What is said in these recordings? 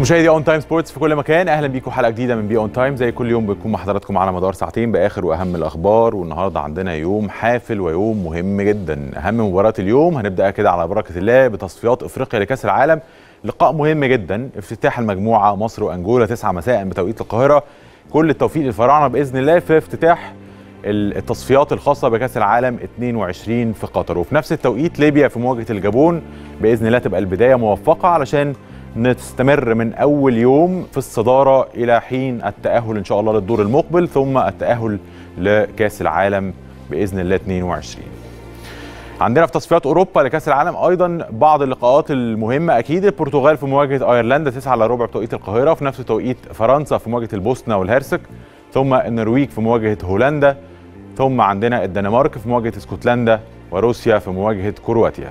مشاهدي اون تايم سبورتس في كل مكان اهلا بيكم حلقه جديده من بي اون تايم زي كل يوم بنكون مع حضراتكم على مدار ساعتين باخر واهم الاخبار والنهارده عندنا يوم حافل ويوم مهم جدا اهم مباراه اليوم هنبدا كده على بركه الله بتصفيات افريقيا لكاس العالم لقاء مهم جدا افتتاح المجموعه مصر وانجولا 9 مساء بتوقيت القاهره كل التوفيق للفراعنه باذن الله في افتتاح التصفيات الخاصه بكاس العالم 22 في قطر وفي نفس التوقيت ليبيا في مواجهه الجابون باذن الله تبقى البدايه موفقه علشان نستمر من اول يوم في الصداره الى حين التاهل ان شاء الله للدور المقبل ثم التاهل لكاس العالم باذن الله 22 عندنا في تصفيات اوروبا لكاس العالم ايضا بعض اللقاءات المهمه اكيد البرتغال في مواجهه ايرلندا 9 الا ربع بتوقيت القاهره وفي نفس التوقيت فرنسا في مواجهه البوسنه والهرسك ثم النرويج في مواجهه هولندا ثم عندنا الدنمارك في مواجهه اسكتلندا وروسيا في مواجهه كرواتيا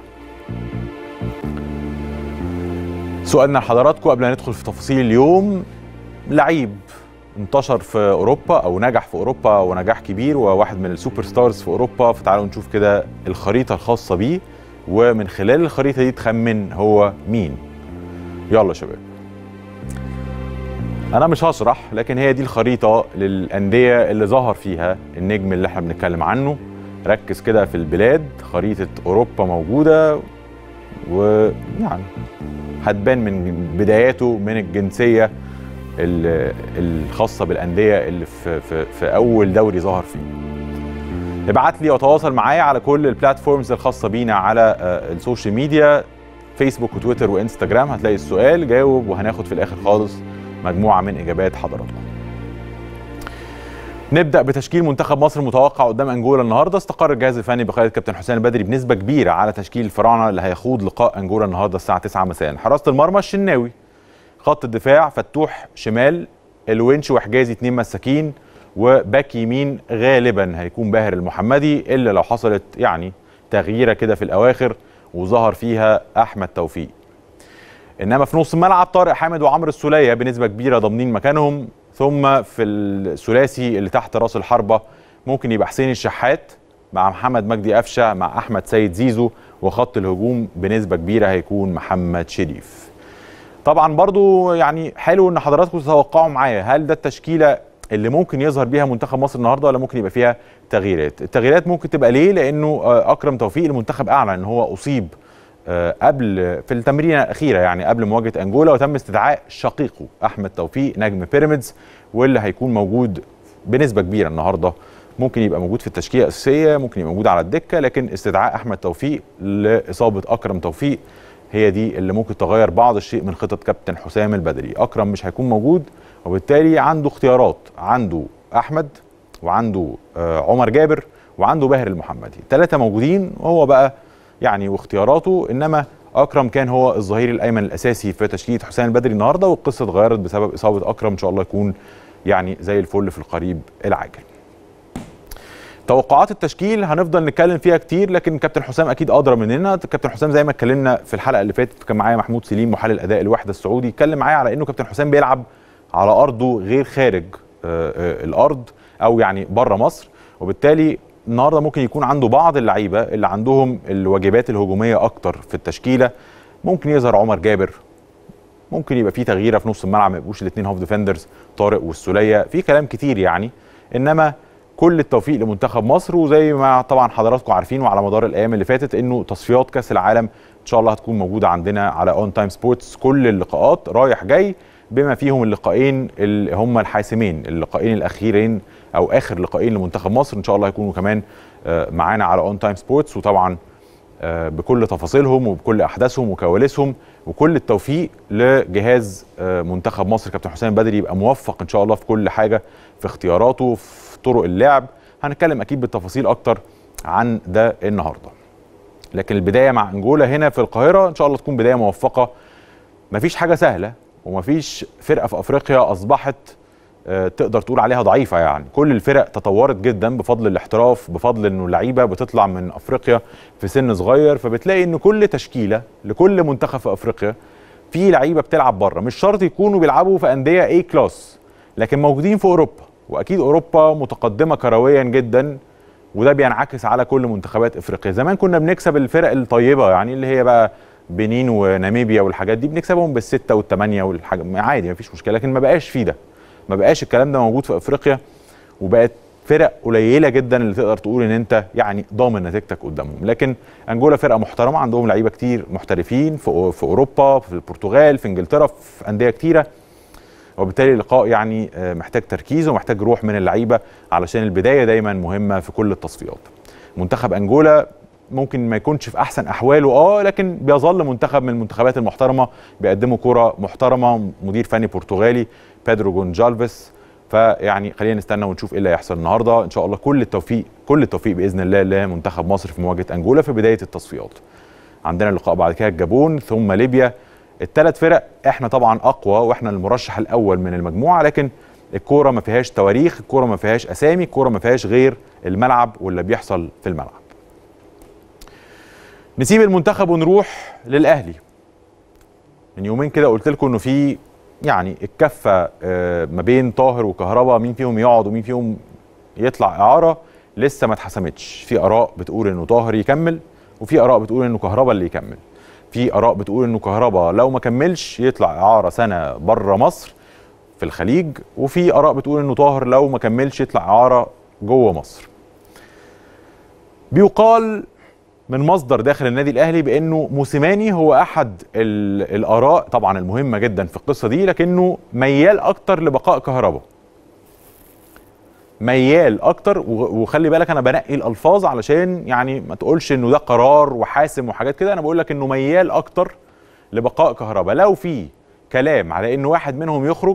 سؤالنا لحضراتكم قبل ما ندخل في تفاصيل اليوم لعيب انتشر في اوروبا او نجح في اوروبا ونجاح كبير وواحد من السوبر ستارز في اوروبا فتعالوا نشوف كده الخريطه الخاصه بيه ومن خلال الخريطه دي تخمن هو مين يلا يا شباب انا مش هشرح لكن هي دي الخريطه للانديه اللي ظهر فيها النجم اللي احنا بنتكلم عنه ركز كده في البلاد خريطه اوروبا موجوده ويعني هتبان من بداياته من الجنسيه الخاصه بالانديه اللي في, في, في اول دوري ظهر فيه ابعت لي وتواصل معايا على كل البلاتفورمز الخاصه بينا على السوشيال ميديا فيسبوك وتويتر وانستجرام هتلاقي السؤال جاوب وهناخد في الاخر خالص مجموعه من اجابات حضراتكم نبدا بتشكيل منتخب مصر المتوقع قدام انجولا النهارده استقر الجهاز الفني بقياده كابتن حسين البدري بنسبه كبيره على تشكيل الفراعنه اللي هيخوض لقاء انجولا النهارده الساعه 9 مساء حراسه المرمى الشناوي خط الدفاع فتوح شمال الونش وحجازي اثنين مساكين وباك يمين غالبا هيكون باهر المحمدي الا لو حصلت يعني تغييره كده في الاواخر وظهر فيها احمد توفيق انما في نص الملعب طارق حامد وعمرو السوليه بنسبه كبيره ضامنين مكانهم ثم في الثلاثي اللي تحت راس الحربه ممكن يبقى حسين الشحات مع محمد مجدي قفشه مع احمد سيد زيزو وخط الهجوم بنسبه كبيره هيكون محمد شريف طبعا برضو يعني حلو ان حضراتكم تتوقعوا معايا هل ده التشكيله اللي ممكن يظهر بيها منتخب مصر النهارده ولا ممكن يبقى فيها تغييرات التغييرات ممكن تبقى ليه لانه اكرم توفيق المنتخب اعلن ان هو اصيب قبل في التمرينه الاخيره يعني قبل مواجهه انجولا وتم استدعاء شقيقه احمد توفيق نجم بيراميدز واللي هيكون موجود بنسبه كبيره النهارده ممكن يبقى موجود في التشكيله الاساسيه ممكن يبقى موجود على الدكه لكن استدعاء احمد توفيق لاصابه اكرم توفيق هي دي اللي ممكن تغير بعض الشيء من خطط كابتن حسام البدري اكرم مش هيكون موجود وبالتالي عنده اختيارات عنده احمد وعنده عمر جابر وعنده باهر المحمدي ثلاثه موجودين وهو بقى يعني واختياراته انما اكرم كان هو الظهير الايمن الاساسي في تشكيله حسام البدري النهارده والقصه اتغيرت بسبب اصابه اكرم ان شاء الله يكون يعني زي الفل في القريب العاجل توقعات التشكيل هنفضل نتكلم فيها كتير لكن كابتن حسام اكيد ادرى مننا كابتن حسام زي ما اتكلمنا في الحلقه اللي فاتت كان معايا محمود سليم محلل اداء الوحده السعودي اتكلم معايا على انه كابتن حسام بيلعب على ارضه غير خارج آآ آآ الارض او يعني بره مصر وبالتالي النهارده ممكن يكون عنده بعض اللعيبه اللي عندهم الواجبات الهجوميه اكتر في التشكيله ممكن يظهر عمر جابر ممكن يبقى في تغييره في نص الملعب ما يبقوش الاثنين هاف ديفندرز طارق والسوليه في كلام كتير يعني انما كل التوفيق لمنتخب مصر وزي ما طبعا حضراتكم عارفين وعلى مدار الايام اللي فاتت انه تصفيات كاس العالم ان شاء الله هتكون موجوده عندنا على اون تايم سبورتس كل اللقاءات رايح جاي بما فيهم اللقاءين اللي هم الحاسمين اللقاءين الاخيرين او اخر لقاءين لمنتخب مصر ان شاء الله هيكونوا كمان معانا على اون تايم سبورتس وطبعا بكل تفاصيلهم وبكل احداثهم وكواليسهم وكل التوفيق لجهاز منتخب مصر كابتن حسام بدري يبقى موفق ان شاء الله في كل حاجه في اختياراته في طرق اللعب هنتكلم اكيد بالتفاصيل اكتر عن ده النهارده لكن البدايه مع انجولا هنا في القاهره ان شاء الله تكون بدايه موفقه مفيش حاجه سهله ومفيش فرقه في افريقيا اصبحت تقدر تقول عليها ضعيفه يعني كل الفرق تطورت جدا بفضل الاحتراف بفضل انه اللعيبه بتطلع من افريقيا في سن صغير فبتلاقي ان كل تشكيله لكل منتخب في افريقيا في لعيبه بتلعب بره مش شرط يكونوا بيلعبوا في انديه اي كلاس لكن موجودين في اوروبا واكيد اوروبا متقدمه كرويا جدا وده بينعكس على كل منتخبات افريقيا زمان كنا بنكسب الفرق الطيبه يعني اللي هي بقى بنين وناميبيا والحاجات دي بنكسبهم بالسته والثمانيه والحاجه عادي مفيش مشكله لكن ما بقاش فيه ده ما بقاش الكلام ده موجود في افريقيا وبقت فرق قليله جدا اللي تقدر تقول ان انت يعني ضامن نتيجتك قدامهم لكن انجولا فرقه محترمه عندهم لعيبه كتير محترفين في في اوروبا في البرتغال في انجلترا في انديه كتيره وبالتالي اللقاء يعني محتاج تركيز ومحتاج روح من اللعيبه علشان البدايه دايما مهمه في كل التصفيات منتخب انجولا ممكن ما يكونش في احسن احواله اه لكن بيظل منتخب من المنتخبات المحترمه بيقدموا كره محترمه مدير فني برتغالي بيدرو جونجالفيس فيعني خلينا نستنى ونشوف ايه اللي هيحصل النهارده ان شاء الله كل التوفيق كل التوفيق باذن الله لمنتخب مصر في مواجهه انجولا في بدايه التصفيات عندنا اللقاء بعد كده الجابون ثم ليبيا الثلاث فرق احنا طبعا اقوى واحنا المرشح الاول من المجموعه لكن الكوره ما فيهاش تواريخ الكوره ما فيهاش اسامي الكوره ما فيهاش غير الملعب واللي بيحصل في الملعب نسيب المنتخب ونروح للاهلي من يومين كده قلت لكم انه في يعني الكفه ما بين طاهر وكهربا مين فيهم يقعد ومين فيهم يطلع اعاره لسه ما اتحسمتش في اراء بتقول انه طاهر يكمل وفي اراء بتقول انه كهربا اللي يكمل في اراء بتقول انه كهربا لو ما كملش يطلع اعاره سنه بره مصر في الخليج وفي اراء بتقول انه طاهر لو ما كملش يطلع اعاره جوه مصر بيقال من مصدر داخل النادي الاهلي بانه موسيماني هو احد الاراء طبعا المهمه جدا في القصه دي لكنه ميال اكتر لبقاء كهربا ميال اكتر وخلي بالك انا بنقي الالفاظ علشان يعني ما تقولش انه ده قرار وحاسم وحاجات كده انا بقول لك انه ميال اكتر لبقاء كهربا لو في كلام على ان واحد منهم يخرج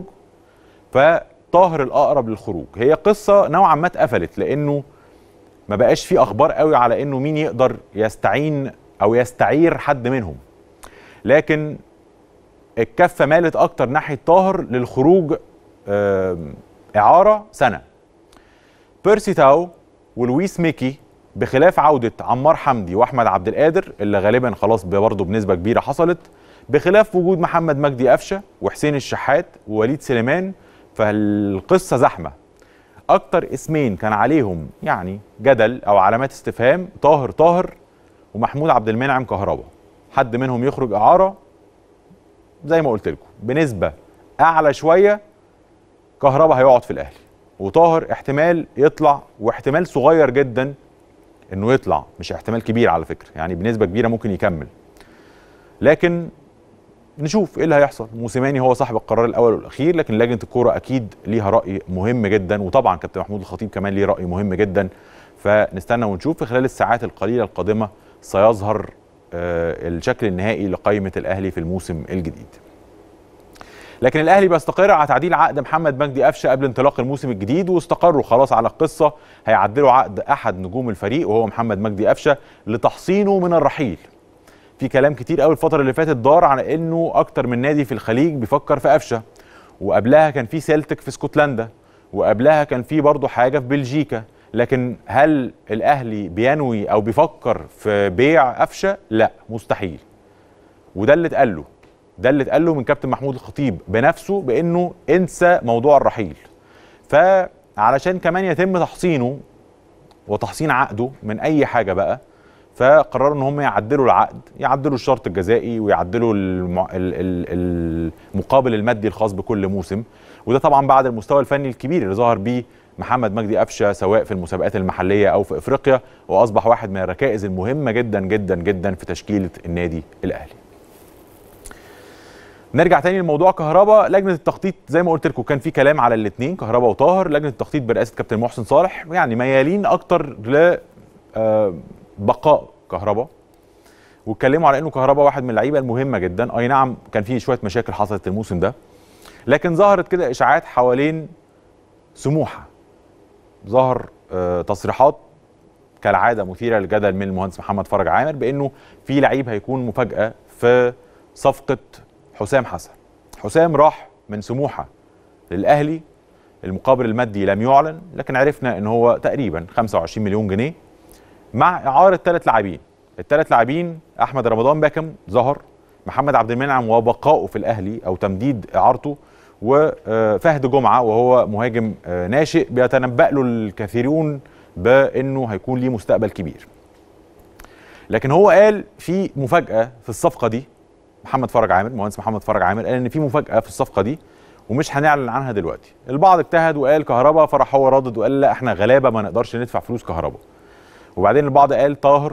فطاهر الاقرب للخروج هي قصه نوعا ما اتقفلت لانه ما بقاش في اخبار قوي على انه مين يقدر يستعين او يستعير حد منهم لكن الكفه مالت اكتر ناحيه طاهر للخروج اعاره سنه بيرسي تاو ولويس ميكي بخلاف عوده عمار حمدي واحمد عبد القادر اللي غالبا خلاص برضه بنسبه كبيره حصلت بخلاف وجود محمد مجدي قفشه وحسين الشحات ووليد سليمان فالقصه زحمه اكتر اسمين كان عليهم يعني جدل او علامات استفهام طاهر طاهر ومحمود عبد المنعم كهربا حد منهم يخرج اعاره زي ما قلت لكم بنسبه اعلى شويه كهربا هيقعد في الاهلي وطاهر احتمال يطلع واحتمال صغير جدا انه يطلع مش احتمال كبير على فكره يعني بنسبه كبيره ممكن يكمل لكن نشوف ايه اللي هيحصل موسيماني هو صاحب القرار الاول والاخير لكن لجنه الكوره اكيد ليها راي مهم جدا وطبعا كابتن محمود الخطيب كمان ليه راي مهم جدا فنستنى ونشوف في خلال الساعات القليله القادمه سيظهر آه الشكل النهائي لقائمه الاهلي في الموسم الجديد لكن الاهلي بيستقر على تعديل عقد محمد مجدي قفشه قبل انطلاق الموسم الجديد واستقروا خلاص على القصه هيعدلوا عقد احد نجوم الفريق وهو محمد مجدي قفشه لتحصينه من الرحيل في كلام كتير قوي الفتره اللي فاتت دار على انه اكتر من نادي في الخليج بيفكر في قفشه وقبلها كان في سيلتك في اسكتلندا وقبلها كان في برضه حاجه في بلجيكا لكن هل الاهلي بينوي او بيفكر في بيع قفشه لا مستحيل وده اللي اتقال له ده اللي اتقال له من كابتن محمود الخطيب بنفسه بانه انسى موضوع الرحيل فعلشان كمان يتم تحصينه وتحصين عقده من اي حاجه بقى فقرروا ان هم يعدلوا العقد يعدلوا الشرط الجزائي ويعدلوا المع... المقابل المادي الخاص بكل موسم وده طبعا بعد المستوى الفني الكبير اللي ظهر بيه محمد مجدي قفشه سواء في المسابقات المحليه او في افريقيا واصبح واحد من الركائز المهمه جدا جدا جدا في تشكيله النادي الاهلي نرجع تاني لموضوع كهربا لجنه التخطيط زي ما قلت لكم كان في كلام على الاثنين كهربا وطاهر لجنه التخطيط برئاسه كابتن محسن صالح يعني ميالين اكتر ل بقاء كهربا واتكلموا على انه كهربا واحد من اللعيبه المهمه جدا اي نعم كان فيه شويه مشاكل حصلت الموسم ده لكن ظهرت كده اشاعات حوالين سموحه ظهر آه تصريحات كالعاده مثيره للجدل من المهندس محمد فرج عامر بانه في لعيب هيكون مفاجاه في صفقه حسام حسن حسام راح من سموحه للاهلي المقابل المادي لم يعلن لكن عرفنا ان هو تقريبا 25 مليون جنيه مع اعاره ثلاث لاعبين الثلاث لاعبين احمد رمضان باكم ظهر محمد عبد المنعم وبقائه في الاهلي او تمديد اعارته وفهد جمعه وهو مهاجم ناشئ بيتنبأ له الكثيرون بانه هيكون ليه مستقبل كبير لكن هو قال في مفاجاه في الصفقه دي محمد فرج عامر مهندس محمد فرج عامر قال ان في مفاجاه في الصفقه دي ومش هنعلن عنها دلوقتي البعض اجتهد وقال كهربا فراح هو ردد وقال لا احنا غلابه ما نقدرش ندفع فلوس كهربا وبعدين البعض قال طاهر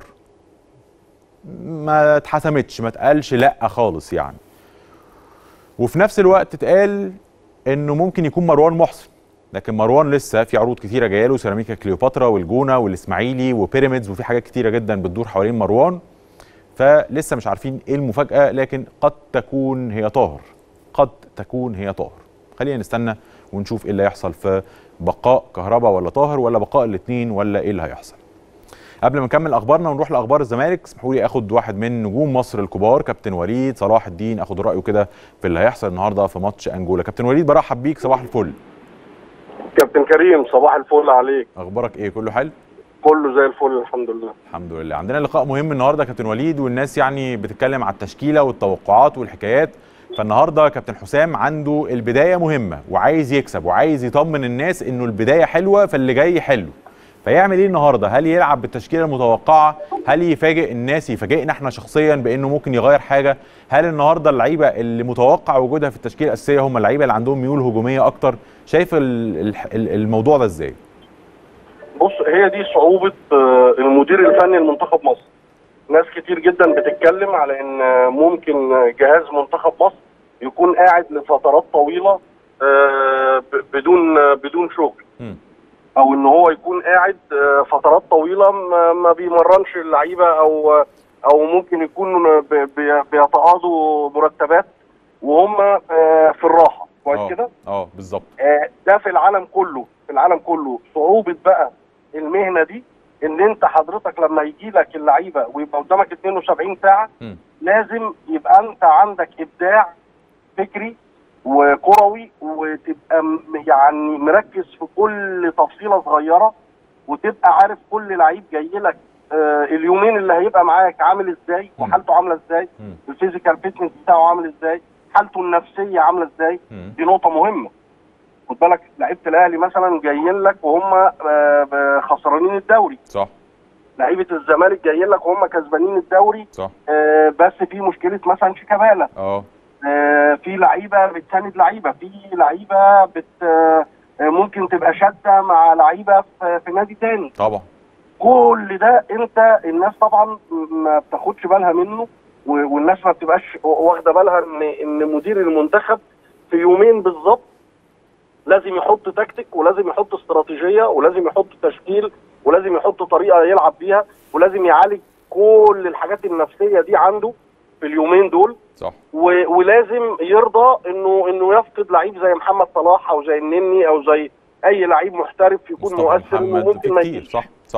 ما اتحسمتش ما اتقالش لا خالص يعني وفي نفس الوقت اتقال انه ممكن يكون مروان محسن لكن مروان لسه في عروض كتيره جايه له سيراميكا كليوباترا والجونه والاسماعيلي وبيراميدز وفي حاجات كتيره جدا بتدور حوالين مروان فلسه مش عارفين ايه المفاجاه لكن قد تكون هي طاهر قد تكون هي طاهر خلينا نستنى ونشوف ايه اللي هيحصل في بقاء كهربا ولا طاهر ولا بقاء الاثنين ولا ايه اللي هيحصل قبل ما نكمل اخبارنا ونروح لاخبار الزمالك اسمحوا لي اخد واحد من نجوم مصر الكبار كابتن وليد صلاح الدين اخد رايه كده في اللي هيحصل النهارده في ماتش انجولا كابتن وليد برحب بيك صباح الفل كابتن كريم صباح الفل عليك اخبارك ايه كله حلو كله زي الفل الحمد لله الحمد لله عندنا لقاء مهم النهارده يا كابتن وليد والناس يعني بتتكلم على التشكيله والتوقعات والحكايات فالنهارده كابتن حسام عنده البدايه مهمه وعايز يكسب وعايز يطمن الناس انه البدايه حلوه فاللي جاي حلو فيعمل ايه النهارده هل يلعب بالتشكيله المتوقعه هل يفاجئ الناس يفاجئنا احنا شخصيا بانه ممكن يغير حاجه هل النهارده اللعيبه اللي متوقع وجودها في التشكيله الاساسيه هم اللعيبه اللي عندهم ميول هجوميه اكتر شايف الموضوع ده ازاي بص هي دي صعوبه المدير الفني لمنتخب مصر ناس كتير جدا بتتكلم على ان ممكن جهاز منتخب مصر يكون قاعد لفترات طويله بدون بدون شغل او ان هو يكون قاعد فترات طويله ما بيمرنش اللعيبه او او ممكن يكون بيتقاضوا مرتبات وهم في الراحه كويس كده؟ اه بالظبط ده في العالم كله في العالم كله صعوبه بقى المهنه دي ان انت حضرتك لما يجي لك اللعيبه ويبقى قدامك 72 ساعه م. لازم يبقى انت عندك ابداع فكري وكروي وتبقى يعني مركز في كل تفصيله صغيره وتبقى عارف كل لعيب جاي لك آه اليومين اللي هيبقى معاك عامل ازاي وحالته عامله ازاي الفيزيكال فيتنس بتاعه عامل ازاي حالته النفسيه عامله ازاي دي نقطه مهمه خد بالك لعيبه الاهلي مثلا جايين لك وهم آه خسرانين الدوري صح لعيبه الزمالك جايين لك وهم كسبانين الدوري صح آه بس في مشكله مثلا شيكابالا اه آه في لعيبه بتساند لعيبه في لعيبه بت آه ممكن تبقى شاده مع لعيبه في, في نادي تاني طبعا كل ده انت الناس طبعا ما بتاخدش بالها منه والناس ما بتبقاش واخده بالها ان ان مدير المنتخب في يومين بالظبط لازم يحط تكتيك ولازم يحط استراتيجيه ولازم يحط تشكيل ولازم يحط طريقه يلعب بيها ولازم يعالج كل الحاجات النفسيه دي عنده في اليومين دول صح ولازم يرضى انه انه يفقد لعيب زي محمد صلاح او زي النني او زي اي لعيب محترف يكون مؤثر وممكن ما يجيش صح صح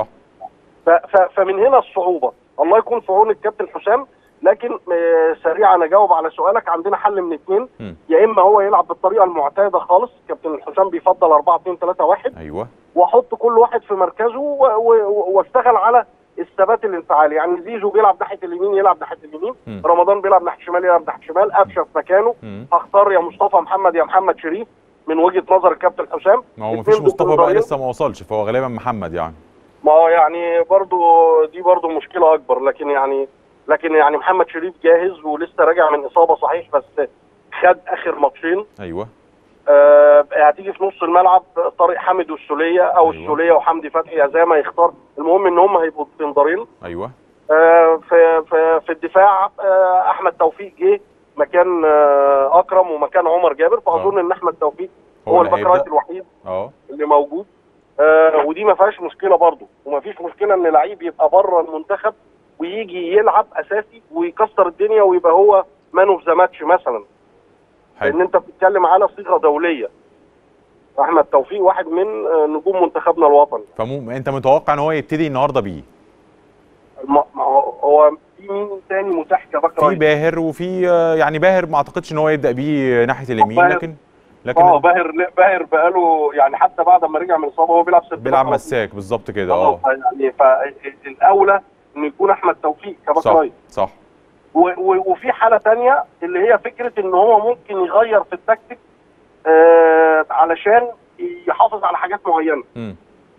فمن هنا الصعوبه الله يكون في عون الكابتن حسام لكن سريعا اجاوب على سؤالك عندنا حل من اثنين يا اما هو يلعب بالطريقه المعتاده خالص كابتن حسام بيفضل 4 2 3 1 ايوه واحط كل واحد في مركزه واشتغل على الثبات الانفعالي يعني زيزو بيلعب ناحيه اليمين يلعب ناحيه اليمين م. رمضان بيلعب ناحيه الشمال يلعب ناحيه الشمال قفشه في مكانه م. هختار يا مصطفى محمد يا محمد شريف من وجهه نظر الكابتن حسام ما هو مفيش مصطفى بقى لسه ما وصلش فهو غالبا محمد يعني ما هو يعني برضو دي برضو مشكله اكبر لكن يعني لكن يعني محمد شريف جاهز ولسه راجع من اصابه صحيح بس خد اخر ماتشين ايوه آه هتيجي في نص الملعب طارق حامد والسوليه او أيوة. السوليه وحمدي فتحي زي ما يختار المهم ان هم هيبقوا بتنظرين ايوه آه في في في الدفاع آه احمد توفيق جه مكان آه اكرم ومكان عمر جابر فاظن ان احمد توفيق هو, هو الباك رايت الوحيد اه اللي موجود آه ودي ما فيهاش مشكله برضه وما فيش مشكله ان لعيب يبقى بره المنتخب ويجي يلعب اساسي ويكسر الدنيا ويبقى هو مان اوف ذا ماتش مثلا لان انت بتتكلم على صيغه دوليه احمد توفيق واحد من نجوم منتخبنا الوطني فمو انت متوقع ان هو يبتدي النهارده بيه ما هو في مين تاني متاح كباك في باهر وفي يعني باهر ما اعتقدش ان هو يبدا بيه ناحيه اليمين لكن لكن اه باهر باهر بقاله يعني حتى بعد ما رجع من الاصابه هو بيلعب ست بيلعب مساك بالظبط كده اه يعني فالاولى انه يكون احمد توفيق كباك رايت صح وفي حاله ثانيه اللي هي فكره ان هو ممكن يغير في التكتيك آه علشان يحافظ على حاجات معينه م.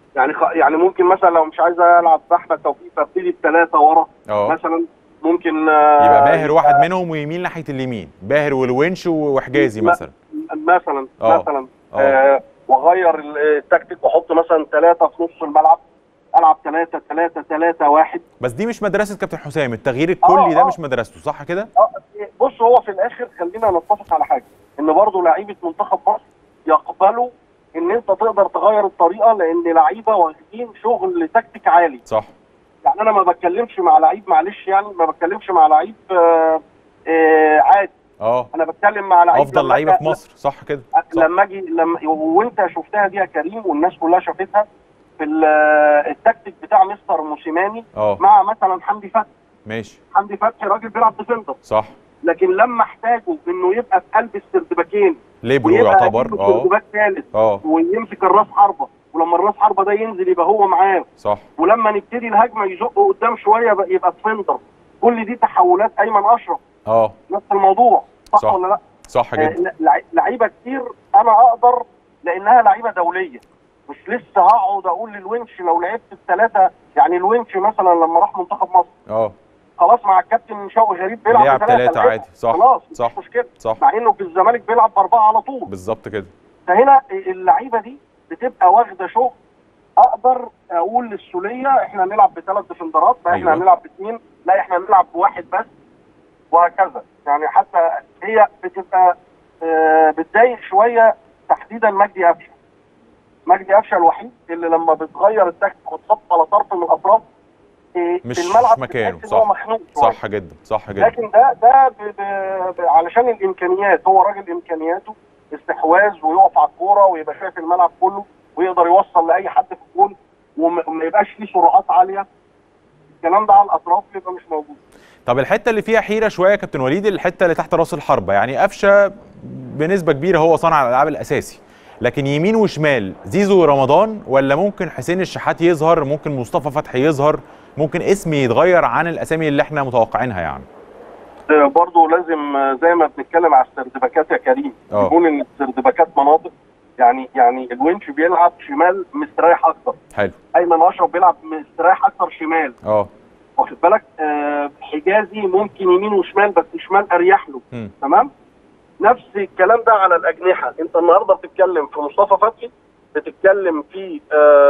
يعني خ... يعني ممكن مثلا لو مش عايز العب باحمد توفيق فابتدي بثلاثه ورا اه مثلا ممكن آه، يبقى باهر واحد منهم ويميل ناحيه اليمين باهر والونش وحجازي ما- مثلا مثلا آه. مثلا آه. آه واغير ال- التكتيك واحط مثلا ثلاثه في نص الملعب العب ثلاثه ثلاثه ثلاثه واحد بس دي مش مدرسه كابتن حسام التغيير الكلي ده آه. مش مدرسته صح كده آه، بص هو في الاخر خلينا نتفق على حاجه ان برضه لعيبه منتخب مصر يقبلوا ان انت تقدر تغير الطريقه لان لعيبه واخدين شغل تكتيك عالي صح يعني انا ما بتكلمش مع لعيب معلش يعني ما بتكلمش مع لعيب آه آه عادي اه انا بتكلم مع لعيب افضل لما لعيبه أجي- في مصر صح كده صح. لما اجي لما وانت شفتها دي يا كريم والناس كلها شافتها في ال- التكتيك بتاع مستر موسيماني اه مع مثلا حمدي فتحي ماشي حمدي فتحي راجل بيلعب ديفندر صح لكن لما احتاجوا انه يبقى في قلب السردباكين ليبرو ويبقى يعتبر أجيبه اه سردباك ثالث اه ويمسك الراس حربه ولما الراس حربه ده ينزل يبقى هو معاه صح ولما نبتدي الهجمه يزقه قدام شويه بقى يبقى ديفندر كل دي تحولات ايمن اشرف اه نفس الموضوع صح, صح. ولا لا؟ صح جدا آه، لع- لعيبه كتير انا اقدر لانها لعيبه دوليه مش لسه هقعد اقول للونش لو لعبت الثلاثه يعني الونش مثلا لما راح منتخب مصر اه خلاص مع الكابتن شوقي غريب بيلعب بيلعب بثلاثة، ثلاثة لعبها. عادي صح خلاص صح مش مشكله صح مع انه في الزمالك بيلعب باربعه على طول بالظبط كده فهنا اللعيبه دي بتبقى واخده شغل اقدر اقول للسوليه احنا هنلعب بثلاث ديفندرات لا احنا أيوة. هنلعب باثنين لا احنا هنلعب بواحد بس وهكذا يعني حتى هي بتبقى آه، بتضايق شويه تحديدا مجدي قفشه مجدي قفشه الوحيد اللي لما بتغير التكتيك وتحط على طرف من الاطراف آه، مش في الملعب مكانه، بتحس إن هو صح. مخنوق شوية. صح جدا صح جدا لكن ده ده ب ب ب علشان الامكانيات هو راجل امكانياته استحواذ ويقف على الكوره ويبقى شايف الملعب كله ويقدر يوصل لاي حد في الجول وما وما يبقاش فيه سرعات عاليه الكلام ده على الاطراف يبقى مش موجود طب الحته اللي فيها حيره شويه يا كابتن وليد الحته اللي تحت راس الحربه يعني قفشه بنسبه كبيره هو صانع الالعاب الاساسي لكن يمين وشمال زيزو ورمضان ولا ممكن حسين الشحات يظهر ممكن مصطفى فتحي يظهر ممكن اسم يتغير عن الاسامي اللي احنا متوقعينها يعني آه، برضه لازم آه، زي ما بنتكلم على السردباكات يا كريم اه. نقول ان السردباكات مناطق يعني يعني الونش بيلعب شمال مستريح اكتر حلو ايمن اشرف بيلعب مستريح اكتر شمال اه واخد بالك آه حجازي ممكن يمين وشمال بس شمال اريح له مم. تمام نفس الكلام ده على الاجنحه انت النهارده بتتكلم في مصطفى فتحي بتتكلم في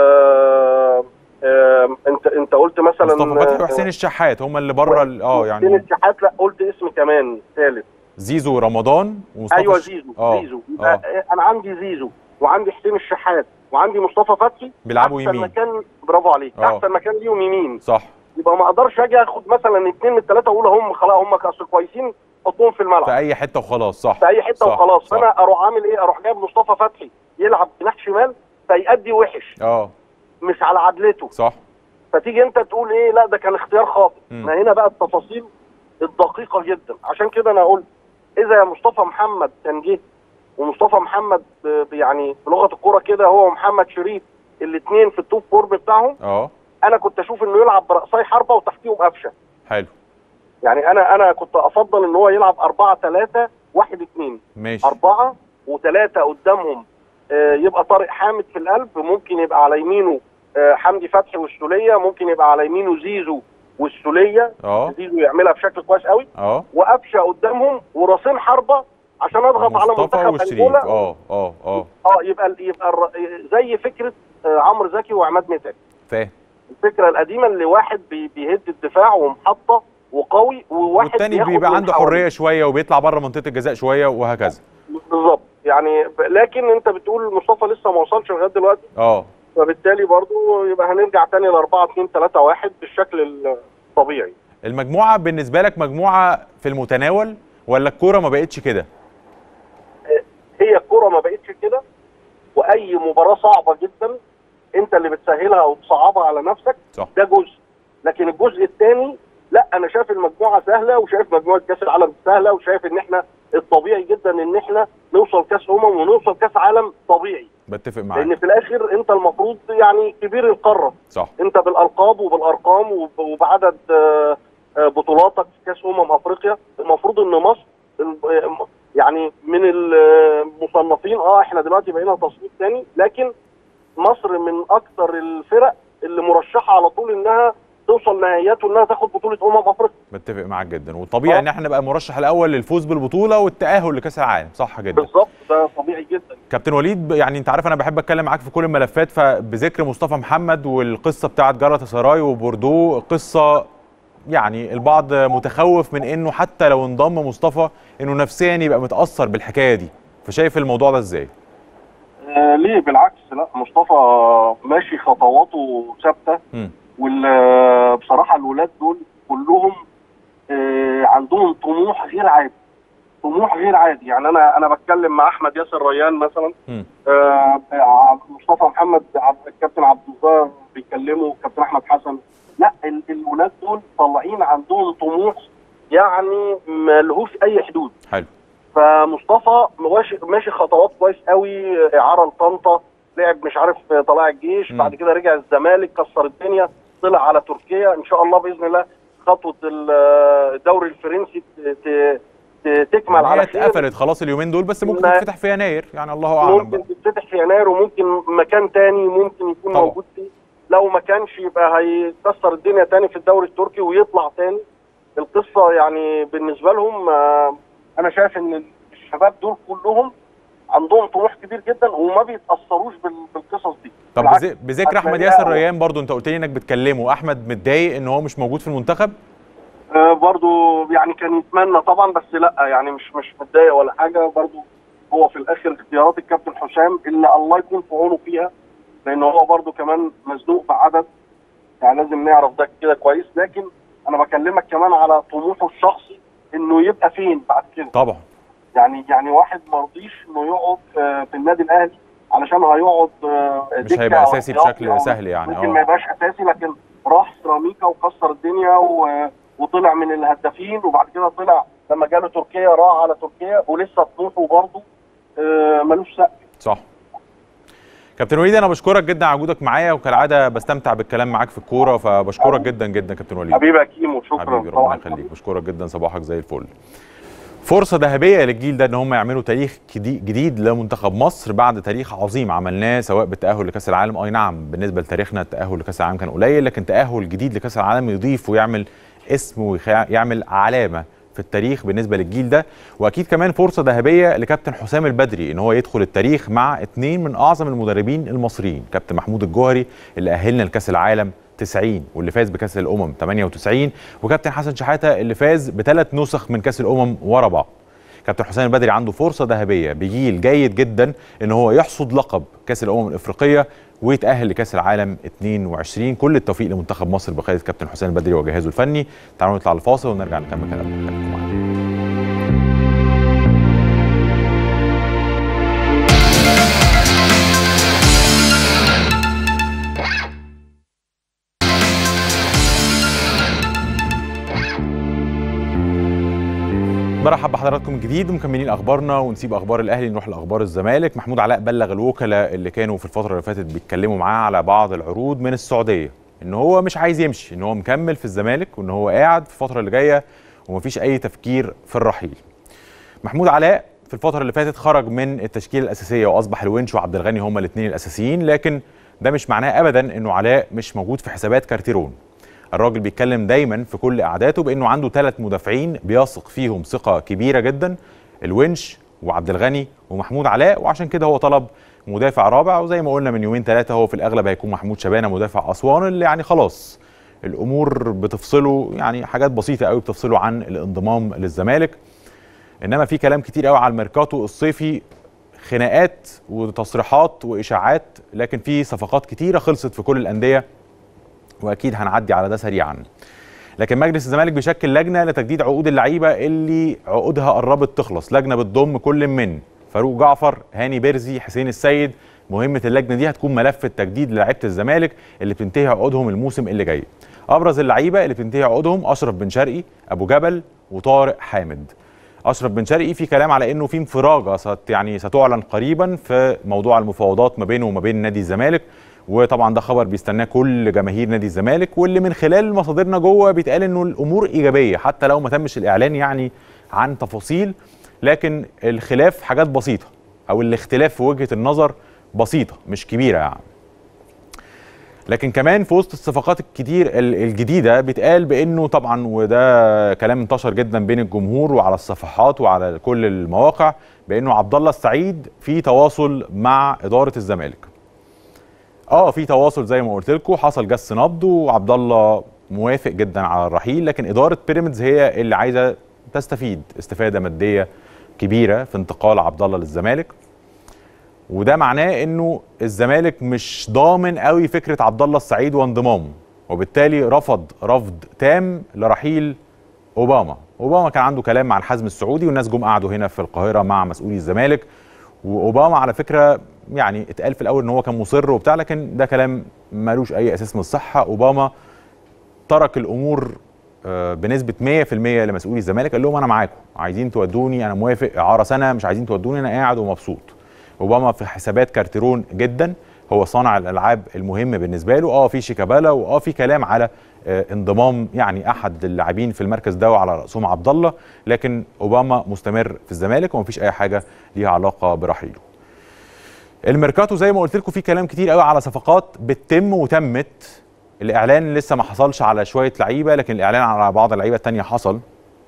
آه آه انت انت قلت مثلا مصطفى فتحي آه، وحسين الشحات هم اللي بره ال- اه حسين يعني الشحات لا قلت اسم كمان ثالث زيزو ورمضان ومصطفى ايوه الش- زيزو اه زيزو اه يبقى آه، انا عندي زيزو وعندي حسين الشحات وعندي مصطفى فتحي بيلعبوا احسن يمين مكان برافو عليك اه. احسن مكان ليهم يمين صح يبقى ما اقدرش اجي اخد مثلا اثنين من الثلاثه اقول هم خلاص هم اصل كويسين احطهم في الملعب في اي حته وخلاص صح في اي حته صح، وخلاص صح. فانا اروح عامل ايه اروح جايب مصطفى فتحي يلعب جناح شمال فيأدي وحش اه مش على عدلته صح فتيجي انت تقول ايه لا ده كان اختيار خاطئ مم. ما هنا بقى التفاصيل الدقيقه جدا عشان كده انا قلت اذا يا مصطفى محمد كان جه ومصطفى محمد ب- ب- يعني بلغه الكوره كده هو ومحمد شريف الاثنين في التوب فورم بتاعهم اه انا كنت اشوف انه يلعب برأساي حربه وتحتيهم قفشه حلو يعني انا انا كنت افضل ان هو يلعب 4 3 1 2 ماشي أربعة وثلاثة قدامهم آه، يبقى طارق حامد في القلب ممكن يبقى على يمينه آه، حمدي فتحي والسولية ممكن يبقى على يمينه زيزو والسولية اه زيزو يعملها بشكل كويس قوي اه وقفشة قدامهم وراسين حربة عشان اضغط على مصطفى منتخب والشريف انجولا اه اه اه اه يبقى يبقى الر- زي فكرة آه، عمرو زكي وعماد متعب فاهم الفكرة القديمة اللي واحد بي- بيهد الدفاع ومحطة وقوي وواحد والتاني بياخد بيبقى من عنده حواليه. حريه شويه وبيطلع بره منطقه الجزاء شويه وهكذا بالظبط يعني ب- لكن انت بتقول مصطفى لسه ما وصلش لغايه دلوقتي اه فبالتالي برضو يبقى هنرجع تاني ل 4 2 3 1 بالشكل الطبيعي المجموعه بالنسبه لك مجموعه في المتناول ولا الكوره ما بقتش كده هي الكرة ما بقتش كده واي مباراه صعبه جدا انت اللي بتسهلها او تصعبها على نفسك صح ده جزء لكن الجزء الثاني لا انا شايف المجموعه سهله وشايف مجموعه كاس العالم سهله وشايف ان احنا الطبيعي جدا ان احنا نوصل كاس امم ونوصل كاس عالم طبيعي بتفق لان معاك في الاخر انت المفروض يعني كبير القاره صح انت بالالقاب وبالارقام وب- وبعدد آه، آه، بطولاتك في كاس امم افريقيا المفروض ان مصر ال- يعني من المصنفين اه احنا دلوقتي بقينا تصنيف ثاني لكن مصر من اكثر الفرق اللي مرشحه على طول انها توصل نهائيات وانها تاخد بطوله امم افريقيا بتفق معاك جدا والطبيعي آه. ان احنا نبقى المرشح الاول للفوز بالبطوله والتاهل لكاس العالم صح جدا بالظبط ده طبيعي جدا كابتن وليد ب- يعني انت عارف انا بحب اتكلم معاك في كل الملفات فبذكر مصطفى محمد والقصه بتاعت جالاتا سراي وبوردو قصه يعني البعض متخوف من انه حتى لو انضم مصطفى انه نفسيا يبقى متاثر بالحكايه دي فشايف الموضوع ده ازاي آه ليه بالعكس لا مصطفى ماشي خطواته ثابته مم. وبصراحه الولاد دول كلهم آه عندهم طموح غير عادي طموح غير عادي يعني انا انا بتكلم مع احمد ياسر ريان مثلا مم. آه آه، مصطفى محمد عبد الكابتن عبد الظاهر بيكلمه كابتن احمد حسن لا ال- الولاد دول طالعين عندهم طموح يعني ملهوش اي حدود حلو فمصطفى ماشي ماشي خطوات كويس قوي اعاره لطنطا لعب مش عارف طلائع الجيش مم. بعد كده رجع الزمالك كسر الدنيا طلع على تركيا ان شاء الله باذن الله خطوه ال- الدوري الفرنسي ت- ت- ت- تكمل هي على خير اتقفلت خلاص اليومين دول بس ممكن ما- تتفتح في يناير يعني الله اعلم ممكن بقى. تتفتح في يناير وممكن مكان تاني ممكن يكون طبعا. موجود فيه لو ما كانش يبقى هيكسر الدنيا تاني في الدوري التركي ويطلع تاني القصه يعني بالنسبه لهم آه، انا شايف ان الشباب دول كلهم عندهم طموح كبير جدا وما بيتاثروش بال- بالقصص دي طب بالعكس، بذ- بذكر احمد هتلاقيها- ياسر ريان برضو انت قلت لي انك بتكلمه احمد متضايق ان هو مش موجود في المنتخب آه، برضو يعني كان يتمنى طبعا بس لا يعني مش مش متضايق ولا حاجه برضو هو في الاخر اختيارات الكابتن حسام اللي الله يكون في عونه فيها لان هو برضو كمان مزنوق بعدد يعني لازم نعرف ده كده كويس لكن انا بكلمك كمان على طموحه الشخصي انه يبقى فين بعد كده طبعا يعني يعني واحد ما رضيش انه يقعد آه، في النادي الاهلي علشان هيقعد آه، مش دكة هيبقى أو أساسي احتياطي بشكل أو سهل يعني، ممكن آه. ما يبقاش اساسي لكن راح سيراميكا وكسر الدنيا و... وطلع من الهدافين وبعد كده طلع لما جاله تركيا راح على تركيا ولسه طموحه برضه آه، ملوش سقف صح كابتن وليد انا بشكرك جدا على وجودك معايا وكالعاده بستمتع بالكلام معاك في الكوره فبشكرك جدا جدا كابتن وليد حبيبي يا كيمو شكرا حبيبي ربنا طبعا يخليك بشكرك جدا صباحك زي الفل فرصة ذهبية للجيل ده ان هم يعملوا تاريخ جديد- جديد لمنتخب مصر بعد تاريخ عظيم عملناه سواء بالتأهل لكأس العالم اي نعم بالنسبة لتاريخنا التأهل لكأس العالم كان قليل لكن تأهل جديد لكأس العالم يضيف ويعمل اسم ويعمل علامة في التاريخ بالنسبة للجيل ده واكيد كمان فرصة ذهبية لكابتن حسام البدري ان هو يدخل التاريخ مع اثنين من اعظم المدربين المصريين كابتن محمود الجوهري اللي اهلنا لكأس العالم 90 واللي فاز بكاس الامم 98 وكابتن حسن شحاته اللي فاز بثلاث نسخ من كاس الامم ورا بعض كابتن حسام البدري عنده فرصه ذهبيه بجيل جيد جدا ان هو يحصد لقب كاس الامم الافريقيه ويتاهل لكاس العالم 22 كل التوفيق لمنتخب مصر بقياده كابتن حسام البدري وجهازه الفني تعالوا نطلع الفاصل ونرجع نكمل كلامنا خليكم معانا مرحب بحضراتكم من جديد ومكملين اخبارنا ونسيب اخبار الاهلي نروح لاخبار الزمالك محمود علاء بلغ الوكلاء اللي كانوا في الفتره اللي فاتت بيتكلموا معاه على بعض العروض من السعوديه ان هو مش عايز يمشي ان هو مكمل في الزمالك وان هو قاعد في الفتره اللي جايه ومفيش اي تفكير في الرحيل محمود علاء في الفتره اللي فاتت خرج من التشكيله الاساسيه واصبح الونش وعبد الغني هما الاثنين الاساسيين لكن ده مش معناه ابدا انه علاء مش موجود في حسابات كارتيرون الراجل بيتكلم دايما في كل قعداته بانه عنده ثلاث مدافعين بيثق فيهم ثقه كبيره جدا الونش وعبد الغني ومحمود علاء وعشان كده هو طلب مدافع رابع وزي ما قلنا من يومين ثلاثه هو في الاغلب هيكون محمود شبانه مدافع اسوان اللي يعني خلاص الامور بتفصله يعني حاجات بسيطه قوي بتفصله عن الانضمام للزمالك انما في كلام كتير قوي على الميركاتو الصيفي خناقات وتصريحات واشاعات لكن في صفقات كتيره خلصت في كل الانديه واكيد هنعدي على ده سريعا لكن مجلس الزمالك بيشكل لجنه لتجديد عقود اللعيبه اللي عقودها قربت تخلص لجنه بتضم كل من فاروق جعفر هاني بيرزي حسين السيد مهمه اللجنه دي هتكون ملف التجديد للاعيبه الزمالك اللي بتنتهي عقودهم الموسم اللي جاي ابرز اللعيبه اللي بتنتهي عقودهم اشرف بن شرقي ابو جبل وطارق حامد اشرف بن شرقي في كلام على انه في انفراجه ست يعني ستعلن قريبا في موضوع المفاوضات ما بينه وما بين نادي الزمالك وطبعا ده خبر بيستناه كل جماهير نادي الزمالك واللي من خلال مصادرنا جوه بيتقال انه الامور ايجابيه حتى لو ما تمش الاعلان يعني عن تفاصيل لكن الخلاف حاجات بسيطه او الاختلاف في وجهه النظر بسيطه مش كبيره يعني لكن كمان في وسط الصفقات الكتير ال- الجديده بيتقال بانه طبعا وده كلام انتشر جدا بين الجمهور وعلى الصفحات وعلى كل المواقع بانه عبد الله السعيد في تواصل مع اداره الزمالك. اه في تواصل زي ما قلت لكم حصل جس نبض وعبد الله موافق جدا على الرحيل لكن اداره بيراميدز هي اللي عايزه تستفيد استفاده ماديه كبيره في انتقال عبد الله للزمالك وده معناه انه الزمالك مش ضامن قوي فكره عبد الله السعيد وانضمامه وبالتالي رفض رفض تام لرحيل اوباما اوباما كان عنده كلام مع الحزم السعودي والناس جم قعدوا هنا في القاهره مع مسؤولي الزمالك واوباما على فكره يعني اتقال في الاول ان هو كان مصر وبتاع لكن ده كلام مالوش اي اساس من الصحه اوباما ترك الامور آه، بنسبه 100% لمسؤولي الزمالك قال لهم انا معاكم عايزين تودوني انا موافق اعاره سنه مش عايزين تودوني انا قاعد ومبسوط اوباما في حسابات كارتيرون جدا هو صانع الالعاب المهم بالنسبه له اه في شيكابالا واه في كلام على آه، انضمام يعني احد اللاعبين في المركز ده وعلى راسهم عبد الله لكن اوباما مستمر في الزمالك ومفيش اي حاجه ليها علاقه برحيله الميركاتو زي ما قلت لكم في كلام كتير قوي على صفقات بتتم وتمت الاعلان لسه ما حصلش على شويه لعيبه لكن الاعلان على بعض اللعيبه التانية حصل